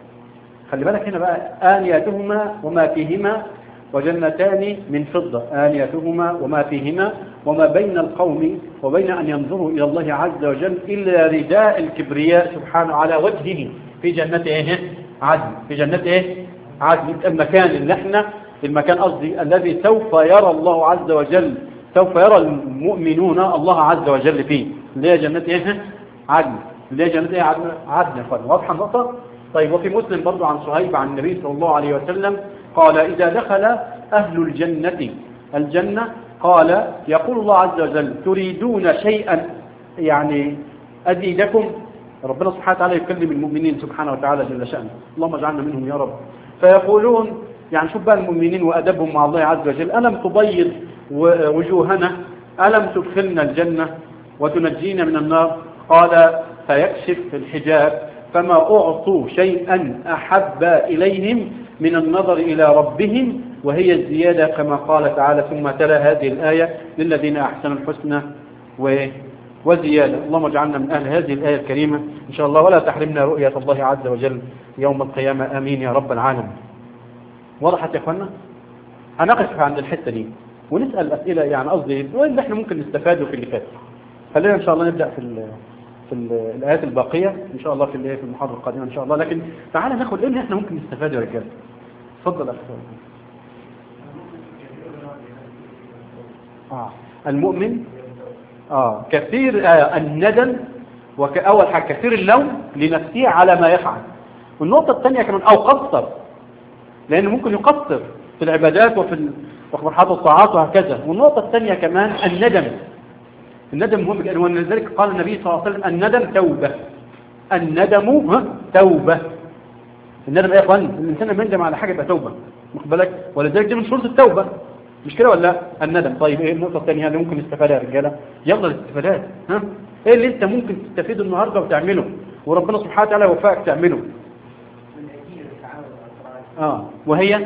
خلي بالك هنا بقى آنياتهما وما فيهما وجنتان من فضة آنياتهما وما فيهما وما بين القوم وبين أن ينظروا إلى الله عز وجل إلا رداء الكبرياء سبحانه على وجهه في جنة إيه عدن في جنة إيه عدن المكان اللي احنا المكان قصدي الذي سوف يرى الله عز وجل سوف يرى المؤمنون الله عز وجل فيه اللي هي جنة إيه عدن اللي هي جنة إيه عدن عدن يا اخوان واضحة النقطة طيب وفي مسلم برضو عن صهيب عن النبي صلى الله عليه وسلم قال إذا دخل أهل الجنة الجنة قال يقول الله عز وجل تريدون شيئا يعني أزيدكم ربنا سبحانه وتعالى يكلم المؤمنين سبحانه وتعالى جل شأنه اللهم اجعلنا منهم يا رب فيقولون يعني شوف بقى المؤمنين وأدبهم مع الله عز وجل ألم تبيض و- وجوهنا ألم تدخلنا الجنة وتنجينا من النار قال فيكشف الحجاب فما أعطوا شيئا أحب إليهم من النظر إلى ربهم وهي الزيادة كما قال تعالى ثم تلا هذه الآية للذين أحسنوا الحسنى و- وزيادة اللهم اجعلنا من أهل هذه الآية الكريمة إن شاء الله ولا تحرمنا رؤية الله عز وجل يوم القيامة آمين يا رب العالمين وضحت يا أخوانا هنقف عند الحتة دي ونسأل أسئلة يعني قصدي واللي احنا ممكن نستفاده في اللي فات خلينا إن شاء الله نبدأ في ال في ال الآيات الباقية إن شاء الله في ال- في المحاضرة القادمة إن شاء الله لكن تعالى ناخد إيه اللي احنا ممكن نستفاده يا رجال اتفضل يا أخي آه. المؤمن آه. كثير آه. الندم وأول حاجة كثير اللوم لنفسه على ما يفعل والنقطة الثانية كمان أو قصر لأنه ممكن يقصر في العبادات وفي ال- وفي الطاعات وهكذا والنقطة الثانية كمان الندم الندم مهم جدا ولذلك قال النبي صلى الله عليه وسلم الندم توبة الندم ها توبة الندم ايه يا اخوان الانسان لما يندم على حاجه يبقى توبه واخد بالك ولذلك دي من شروط التوبه مش كده ولا لا الندم طيب ايه النقطه الثانيه اللي ممكن نستفادها يا رجاله يلا الاستفادات ها ايه اللي انت ممكن تستفيده النهارده وتعمله وربنا سبحانه وتعالى يوفقك تعمله من أجيل التعاون والأفراد اه وهي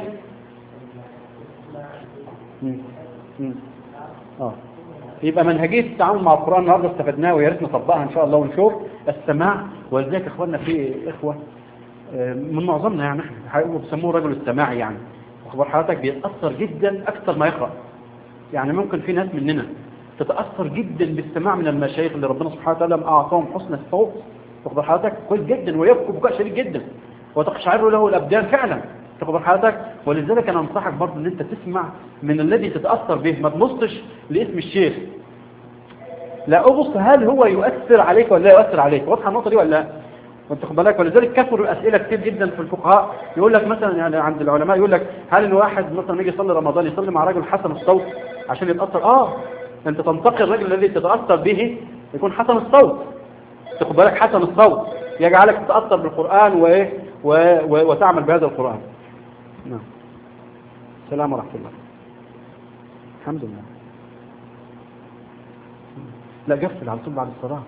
مم. مم. اه يبقى منهجيه التعامل مع القران النهارده استفدناها ويا ريت نطبقها ان شاء الله ونشوف السماع ولذلك يا اخواننا في اخوه آه، من معظمنا يعني احنا بيسموه رجل السماع يعني واخبار حضرتك بيتاثر جدا اكثر ما يقرا يعني ممكن في ناس مننا تتاثر جدا بالسماع من المشايخ اللي ربنا سبحانه وتعالى اعطاهم حسن الصوت واخبار حضرتك كويس جدا ويبكوا بكاء شديد جدا وتقشعر له الابدان فعلا تاخد حضرتك ولذلك انا انصحك برضه ان انت تسمع من الذي تتاثر به ما تبصش لاسم الشيخ لا ابص هل هو يؤثر عليك ولا لا يؤثر عليك واضحه النقطه دي ولا لا وانت خد بالك ولذلك كثر الاسئله كتير جدا في الفقهاء يقول لك مثلا يعني عند العلماء يقول لك هل الواحد مثلا يجي يصلي رمضان يصلي مع رجل حسن الصوت عشان يتاثر اه انت تنتقي الرجل الذي تتاثر به يكون حسن الصوت تاخد بالك حسن الصوت يجعلك تتاثر بالقران وايه و... و... وتعمل بهذا القران نعم السلام ورحمه الله الحمد لله لا قفل على طول بعد الصلاه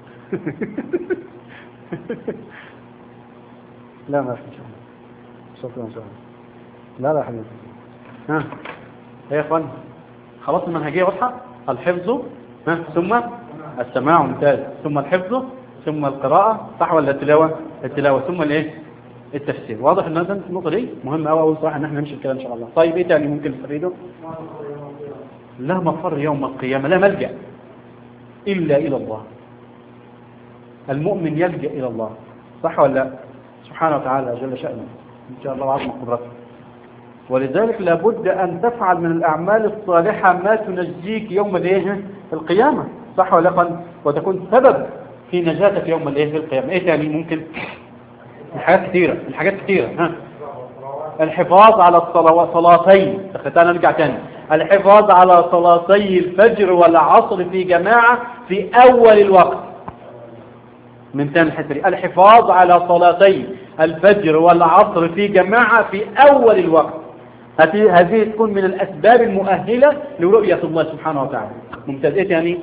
لا ما في ان شاء الله شكرا ان شاء الله لا لا يا حبيبي ها ايه يا اخوان خلاص المنهجيه واضحه الحفظ ها ثم السماع ممتاز ثم الحفظ ثم القراءه صح ولا التلاوه التلاوه ثم الايه التفسير واضح ان هذا النقطه دي مهمه قوي قوي صح ان احنا نمشي كده ان شاء الله طيب ايه تاني ممكن نستفيده لا مفر يوم القيامه لا ملجا الا الى الله المؤمن يلجأ إلى الله صح ولا لا سبحانه وتعالى جل شأنه إن شاء الله وعظم قدرته ولذلك لابد أن تفعل من الأعمال الصالحة ما تنجيك يوم الايه القيامة صح ولا لا وتكون سبب في نجاتك يوم الايه في القيامة ايه تاني ممكن الحاجات كثيرة الحاجات كثيرة ها الحفاظ على الصلوات صلاتين تعالى نرجع تاني الحفاظ على صلاتي الفجر والعصر في جماعة في أول الوقت من تاني الحته دي الحفاظ على صلاتي الفجر والعصر في جماعة في أول الوقت هذه هذه تكون من الأسباب المؤهلة لرؤية الله سبحانه وتعالى ممتاز إيه يعني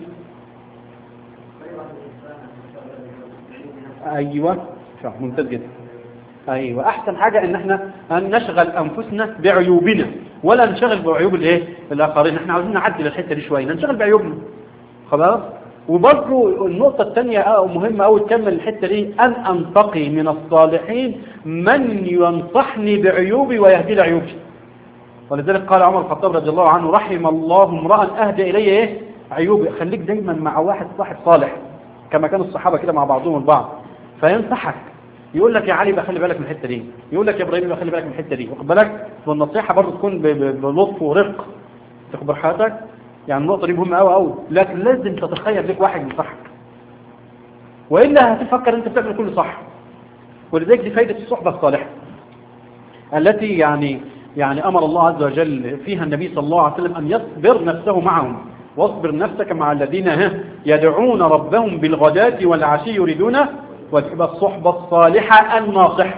أيوة صح ممتاز جدا أيوة أحسن حاجة إن إحنا أن نشغل أنفسنا بعيوبنا ولا نشغل بعيوب الإيه الآخرين إحنا عاوزين نعدل الحتة دي شوية نشغل بعيوبنا خلاص وبرضه النقطة الثانية آه مهمة أوي تكمل الحتة دي أن أنتقي من الصالحين من ينصحني بعيوبي ويهدي لي عيوبي ولذلك قال عمر الخطاب رضي الله عنه رحم الله امرأ أهدى إلي إيه عيوبي خليك دايما مع واحد صاحب صالح كما كانوا الصحابة كده مع بعضهم البعض فينصحك يقول لك يا علي بقى خلي بالك من الحته دي يقول لك يا ابراهيم بقى خلي بالك من الحته دي واخد بالك والنصيحه برضه تكون ب- ب- بلطف ورفق تخبر حياتك يعني النقطه دي مهمه قوي قوي لكن لازم تتخيل لك واحد ينصحك والا هتفكر انت بتعمل كله صح ولذلك دي فايده الصحبه الصالحه التي يعني يعني امر الله عز وجل فيها النبي صلى الله عليه وسلم ان يصبر نفسه معهم واصبر نفسك مع الذين ها يدعون ربهم بالغداة والعشي يريدون وتبقى الصحبة الصالحة الناصحة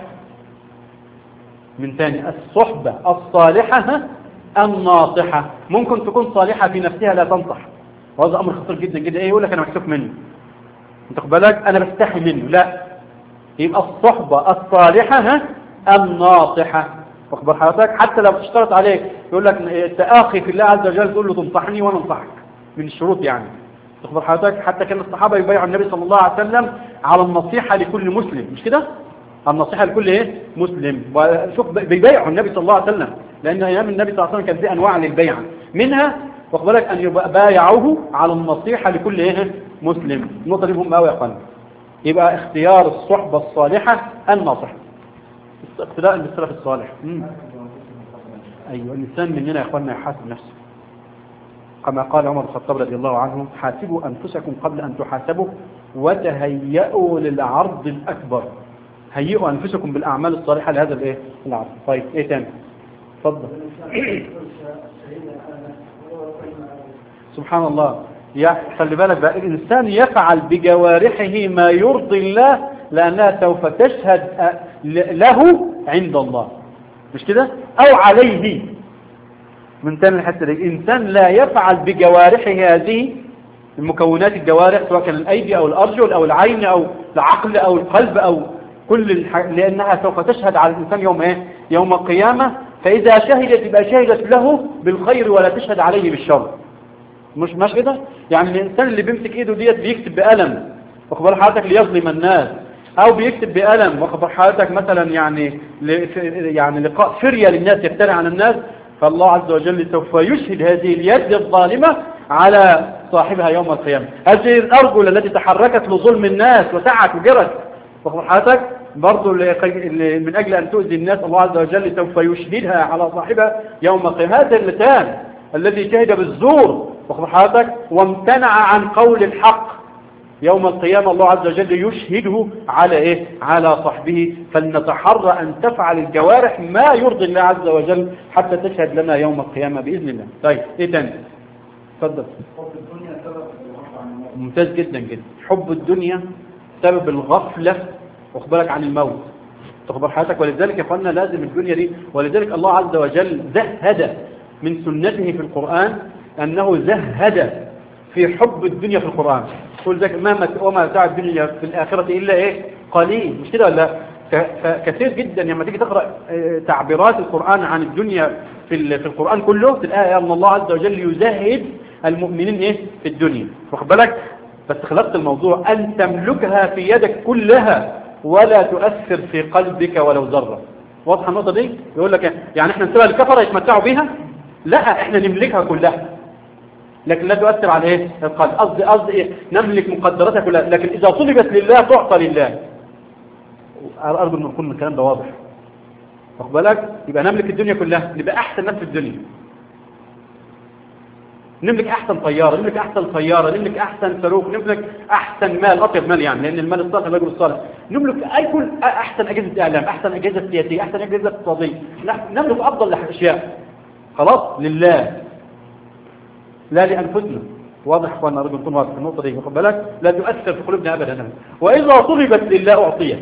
من ثاني الصحبة الصالحة ها الناصحة ممكن تكون صالحة في نفسها لا تنصح وهذا أمر خطير جدا جدا إيه يقول لك أنا مكسوف منه انت خد بالك أنا بستحي منه لا يبقى الصحبة الصالحة ها الناصحة واخبر حضرتك حتى لو اشترط عليك يقول لك تآخي في الله عز وجل تقول له تنصحني وانا انصحك من الشروط يعني تخبر حضرتك حتى كان الصحابة يبايعوا النبي صلى الله عليه وسلم على النصيحة لكل مسلم مش كده النصيحة لكل ايه مسلم وشوف بيبايعوا النبي صلى الله عليه وسلم لان ايام النبي صلى الله عليه وسلم كان في انواع للبيعة منها واخد بالك ان يبايعوه على النصيحة لكل ايه مسلم النقطة دي مهمة قوي يا اخوان يبقى اختيار الصحبة الصالحة الناصحة اقتداء بالسلف الصالح مم. ايوه الانسان مننا يا اخواننا يحاسب نفسه كما قال عمر الخطاب رضي الله عنه حاسبوا انفسكم قبل ان تحاسبوا وتهيئوا للعرض الاكبر هيئوا انفسكم بالاعمال الصالحه لهذا الايه العرض طيب ايه تاني اتفضل سبحان الله يا خلي بالك بقى الانسان يفعل بجوارحه ما يرضي الله لانها سوف تشهد له عند الله مش كده او عليه من تاني الحته دي الانسان لا يفعل بجوارحه هذه المكونات الجوارح سواء كان الايدي او الارجل او العين او العقل او القلب او كل الح... لانها سوف تشهد على الانسان يوم ايه يوم القيامه فاذا شهدت يبقى شهدت له بالخير ولا تشهد عليه بالشر مش مش كده يعني الانسان اللي بيمسك ايده ديت بيكتب بقلم واخبار حضرتك ليظلم الناس او بيكتب بقلم واخبار حضرتك مثلا يعني ل... يعني لقاء فريه للناس يفتري عن الناس فالله عز وجل سوف يشهد هذه اليد الظالمة على صاحبها يوم القيامة هذه الأرجل التي تحركت لظلم الناس وسعت وجرت وحضرتك برضو من أجل أن تؤذي الناس الله عز وجل سوف يشهدها على صاحبها يوم القيامة هذا اللسان الذي شهد بالزور وحضرتك وامتنع عن قول الحق يوم القيامة الله عز وجل يشهده على إيه؟ على صحبه فلنتحرى أن تفعل الجوارح ما يرضي الله عز وجل حتى تشهد لنا يوم القيامة بإذن الله طيب إيه تاني تفضل ممتاز جدا جدا حب الدنيا سبب الغفلة واخبرك عن الموت تخبر حياتك ولذلك يا اخوانا لازم الدنيا دي ولذلك الله عز وجل زهد من سنته في القرآن أنه زهد في حب الدنيا في القرآن كل ذلك ما وما متاع الدنيا في الآخرة إلا إيه قليل مش كده ولا كثير جدا لما تيجي تقرأ تعبيرات القرآن عن الدنيا في في القرآن كله تلاقي أن الله عز وجل يزهد المؤمنين إيه في الدنيا واخد بالك بس خلقت الموضوع أن تملكها في يدك كلها ولا تؤثر في قلبك ولو ذرة واضحة النقطة دي يقول لك يعني احنا نسيبها للكفرة يتمتعوا بيها لا احنا نملكها كلها لكن لا تؤثر على ايه القلب قصدي قصدي ايه نملك مقدراتها كلها لكن اذا طلبت لله تعطى لله ارجو ان يكون الكلام ده واضح واخد بالك يبقى نملك الدنيا كلها نبقى احسن ناس في الدنيا نملك احسن طياره نملك احسن طياره نملك احسن صاروخ نملك احسن مال اطيب مال يعني لان المال الصالح الرجل الصالح نملك اي كل احسن اجهزه اعلام احسن اجهزه سياسيه احسن اجهزه اقتصاديه نملك افضل الاشياء خلاص لله لا لأنفسنا واضح يا اخوانا ارجو نكون واضح في النقطه دي واخد بالك لا تؤثر في قلوبنا ابدا واذا طلبت لله اعطيت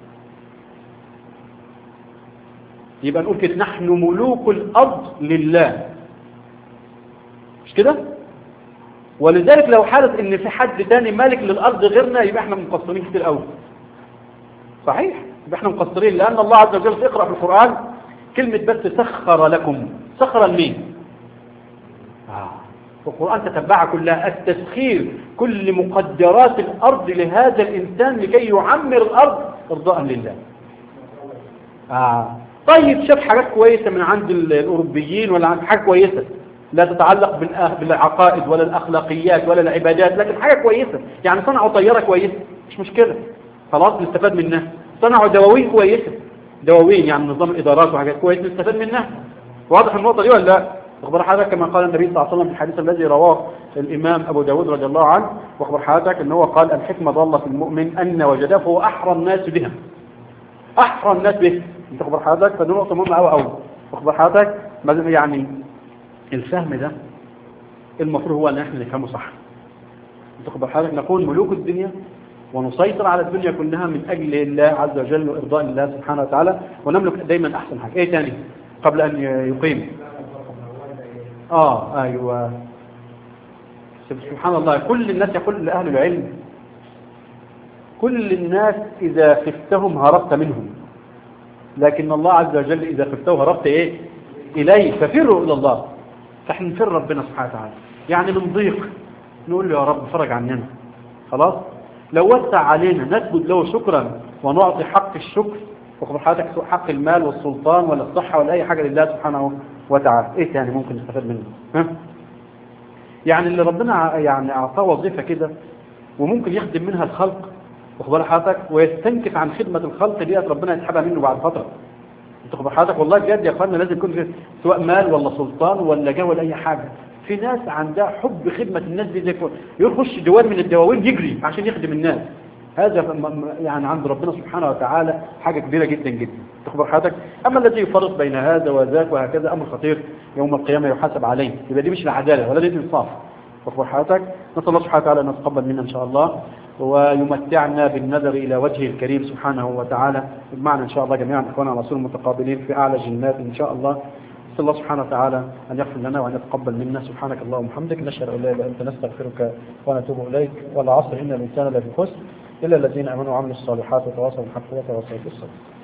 يبقى نقول كده نحن ملوك الارض لله مش كده ولذلك لو حدث ان في حد تاني مالك للارض غيرنا يبقى احنا مقصرين كتير قوي صحيح يبقى احنا مقصرين لان الله عز وجل اقرا في القران كلمه بس سخر لكم سخر لمين آه. القرآن تتبعها كلها التسخير كل مقدرات الأرض لهذا الإنسان لكي يعمر الأرض إرضاء لله آه. طيب شاف حاجات كويسة من عند ال- الأوروبيين ولا عند حاجة كويسة لا تتعلق بالأه- بالعقائد ولا الأخلاقيات ولا العبادات لكن حاجة كويسة يعني صنعوا طيارة كويسة مش مشكلة خلاص نستفاد منها صنعوا دواوين كويسة دواوين يعني نظام الإدارات وحاجات كويسة نستفاد منها واضح النقطة دي ولا لا اخبر حضرتك كما قال النبي صلى الله عليه وسلم في الحديث الذي رواه الإمام أبو داود رضي الله عنه واخبر حضرتك أنه قال الحكمة ضالة في المؤمن أن وجده فهو أحرى الناس بها أحرى الناس به انت اخبر حضرتك فدي نقطة مهمة أوي أوي اخبر حضرتك ما- يعني الفهم ده المفروض هو أن احنا نفهمه صح انت اخبر حضرتك نكون ملوك الدنيا ونسيطر على الدنيا كلها من أجل الله عز وجل وإرضاء الله سبحانه وتعالى ونملك دايما أحسن حاجة إيه تاني قبل أن يقيم آه أيوة سبحان الله كل الناس يقول لأهل العلم كل الناس إذا خفتهم هربت منهم لكن الله عز وجل إذا خفته هربت إيه إليه ففروا إلى الله فاحنا نفر ربنا سبحانه وتعالى يعني من ضيق نقول له يا رب فرج عننا خلاص لو وسع علينا نسجد له شكرا ونعطي حق الشكر وخبر حضرتك حق المال والسلطان ولا الصحة ولا أي حاجة لله سبحانه وتعالى إيه تاني ممكن نستفاد منه ها؟ يعني اللي ربنا ع- يعني أعطاه وظيفة كده وممكن يخدم منها الخلق واخبار حضرتك ويستنكف عن خدمة الخلق ديت ربنا يسحبها منه بعد فترة انت خبر حضرتك والله بجد يا اخوانا لازم يكون في سواء مال ولا سلطان ولا جو ولا اي حاجة في ناس عندها حب خدمة الناس دي زي كده. يخش دوام من الدواوين يجري عشان يخدم الناس هذا م- م- يعني عند ربنا سبحانه وتعالى حاجة كبيرة جدا جدا تخبر حضرتك أما الذي يفرق بين هذا وذاك وهكذا أمر خطير يوم القيامة يحاسب عليه يبقى دي مش العدالة ولا دي الإنصاف تخبر حضرتك نسأل الله سبحانه وتعالى أن يتقبل منا إن شاء الله ويمتعنا بالنظر إلى وجهه الكريم سبحانه وتعالى يجمعنا إن شاء الله جميعا إخوانا على رسول متقابلين في أعلى جنات إن شاء الله نسأل الله سبحانه وتعالى أن يغفر لنا وأن يتقبل منا سبحانك اللهم وبحمدك نشهد أن لا إله إلا أنت نستغفرك ونتوب إليك والعصر إن الإنسان لفي خسر إلا الذين آمنوا وعملوا الصالحات وتواصوا بالحق وتواصوا بالصبر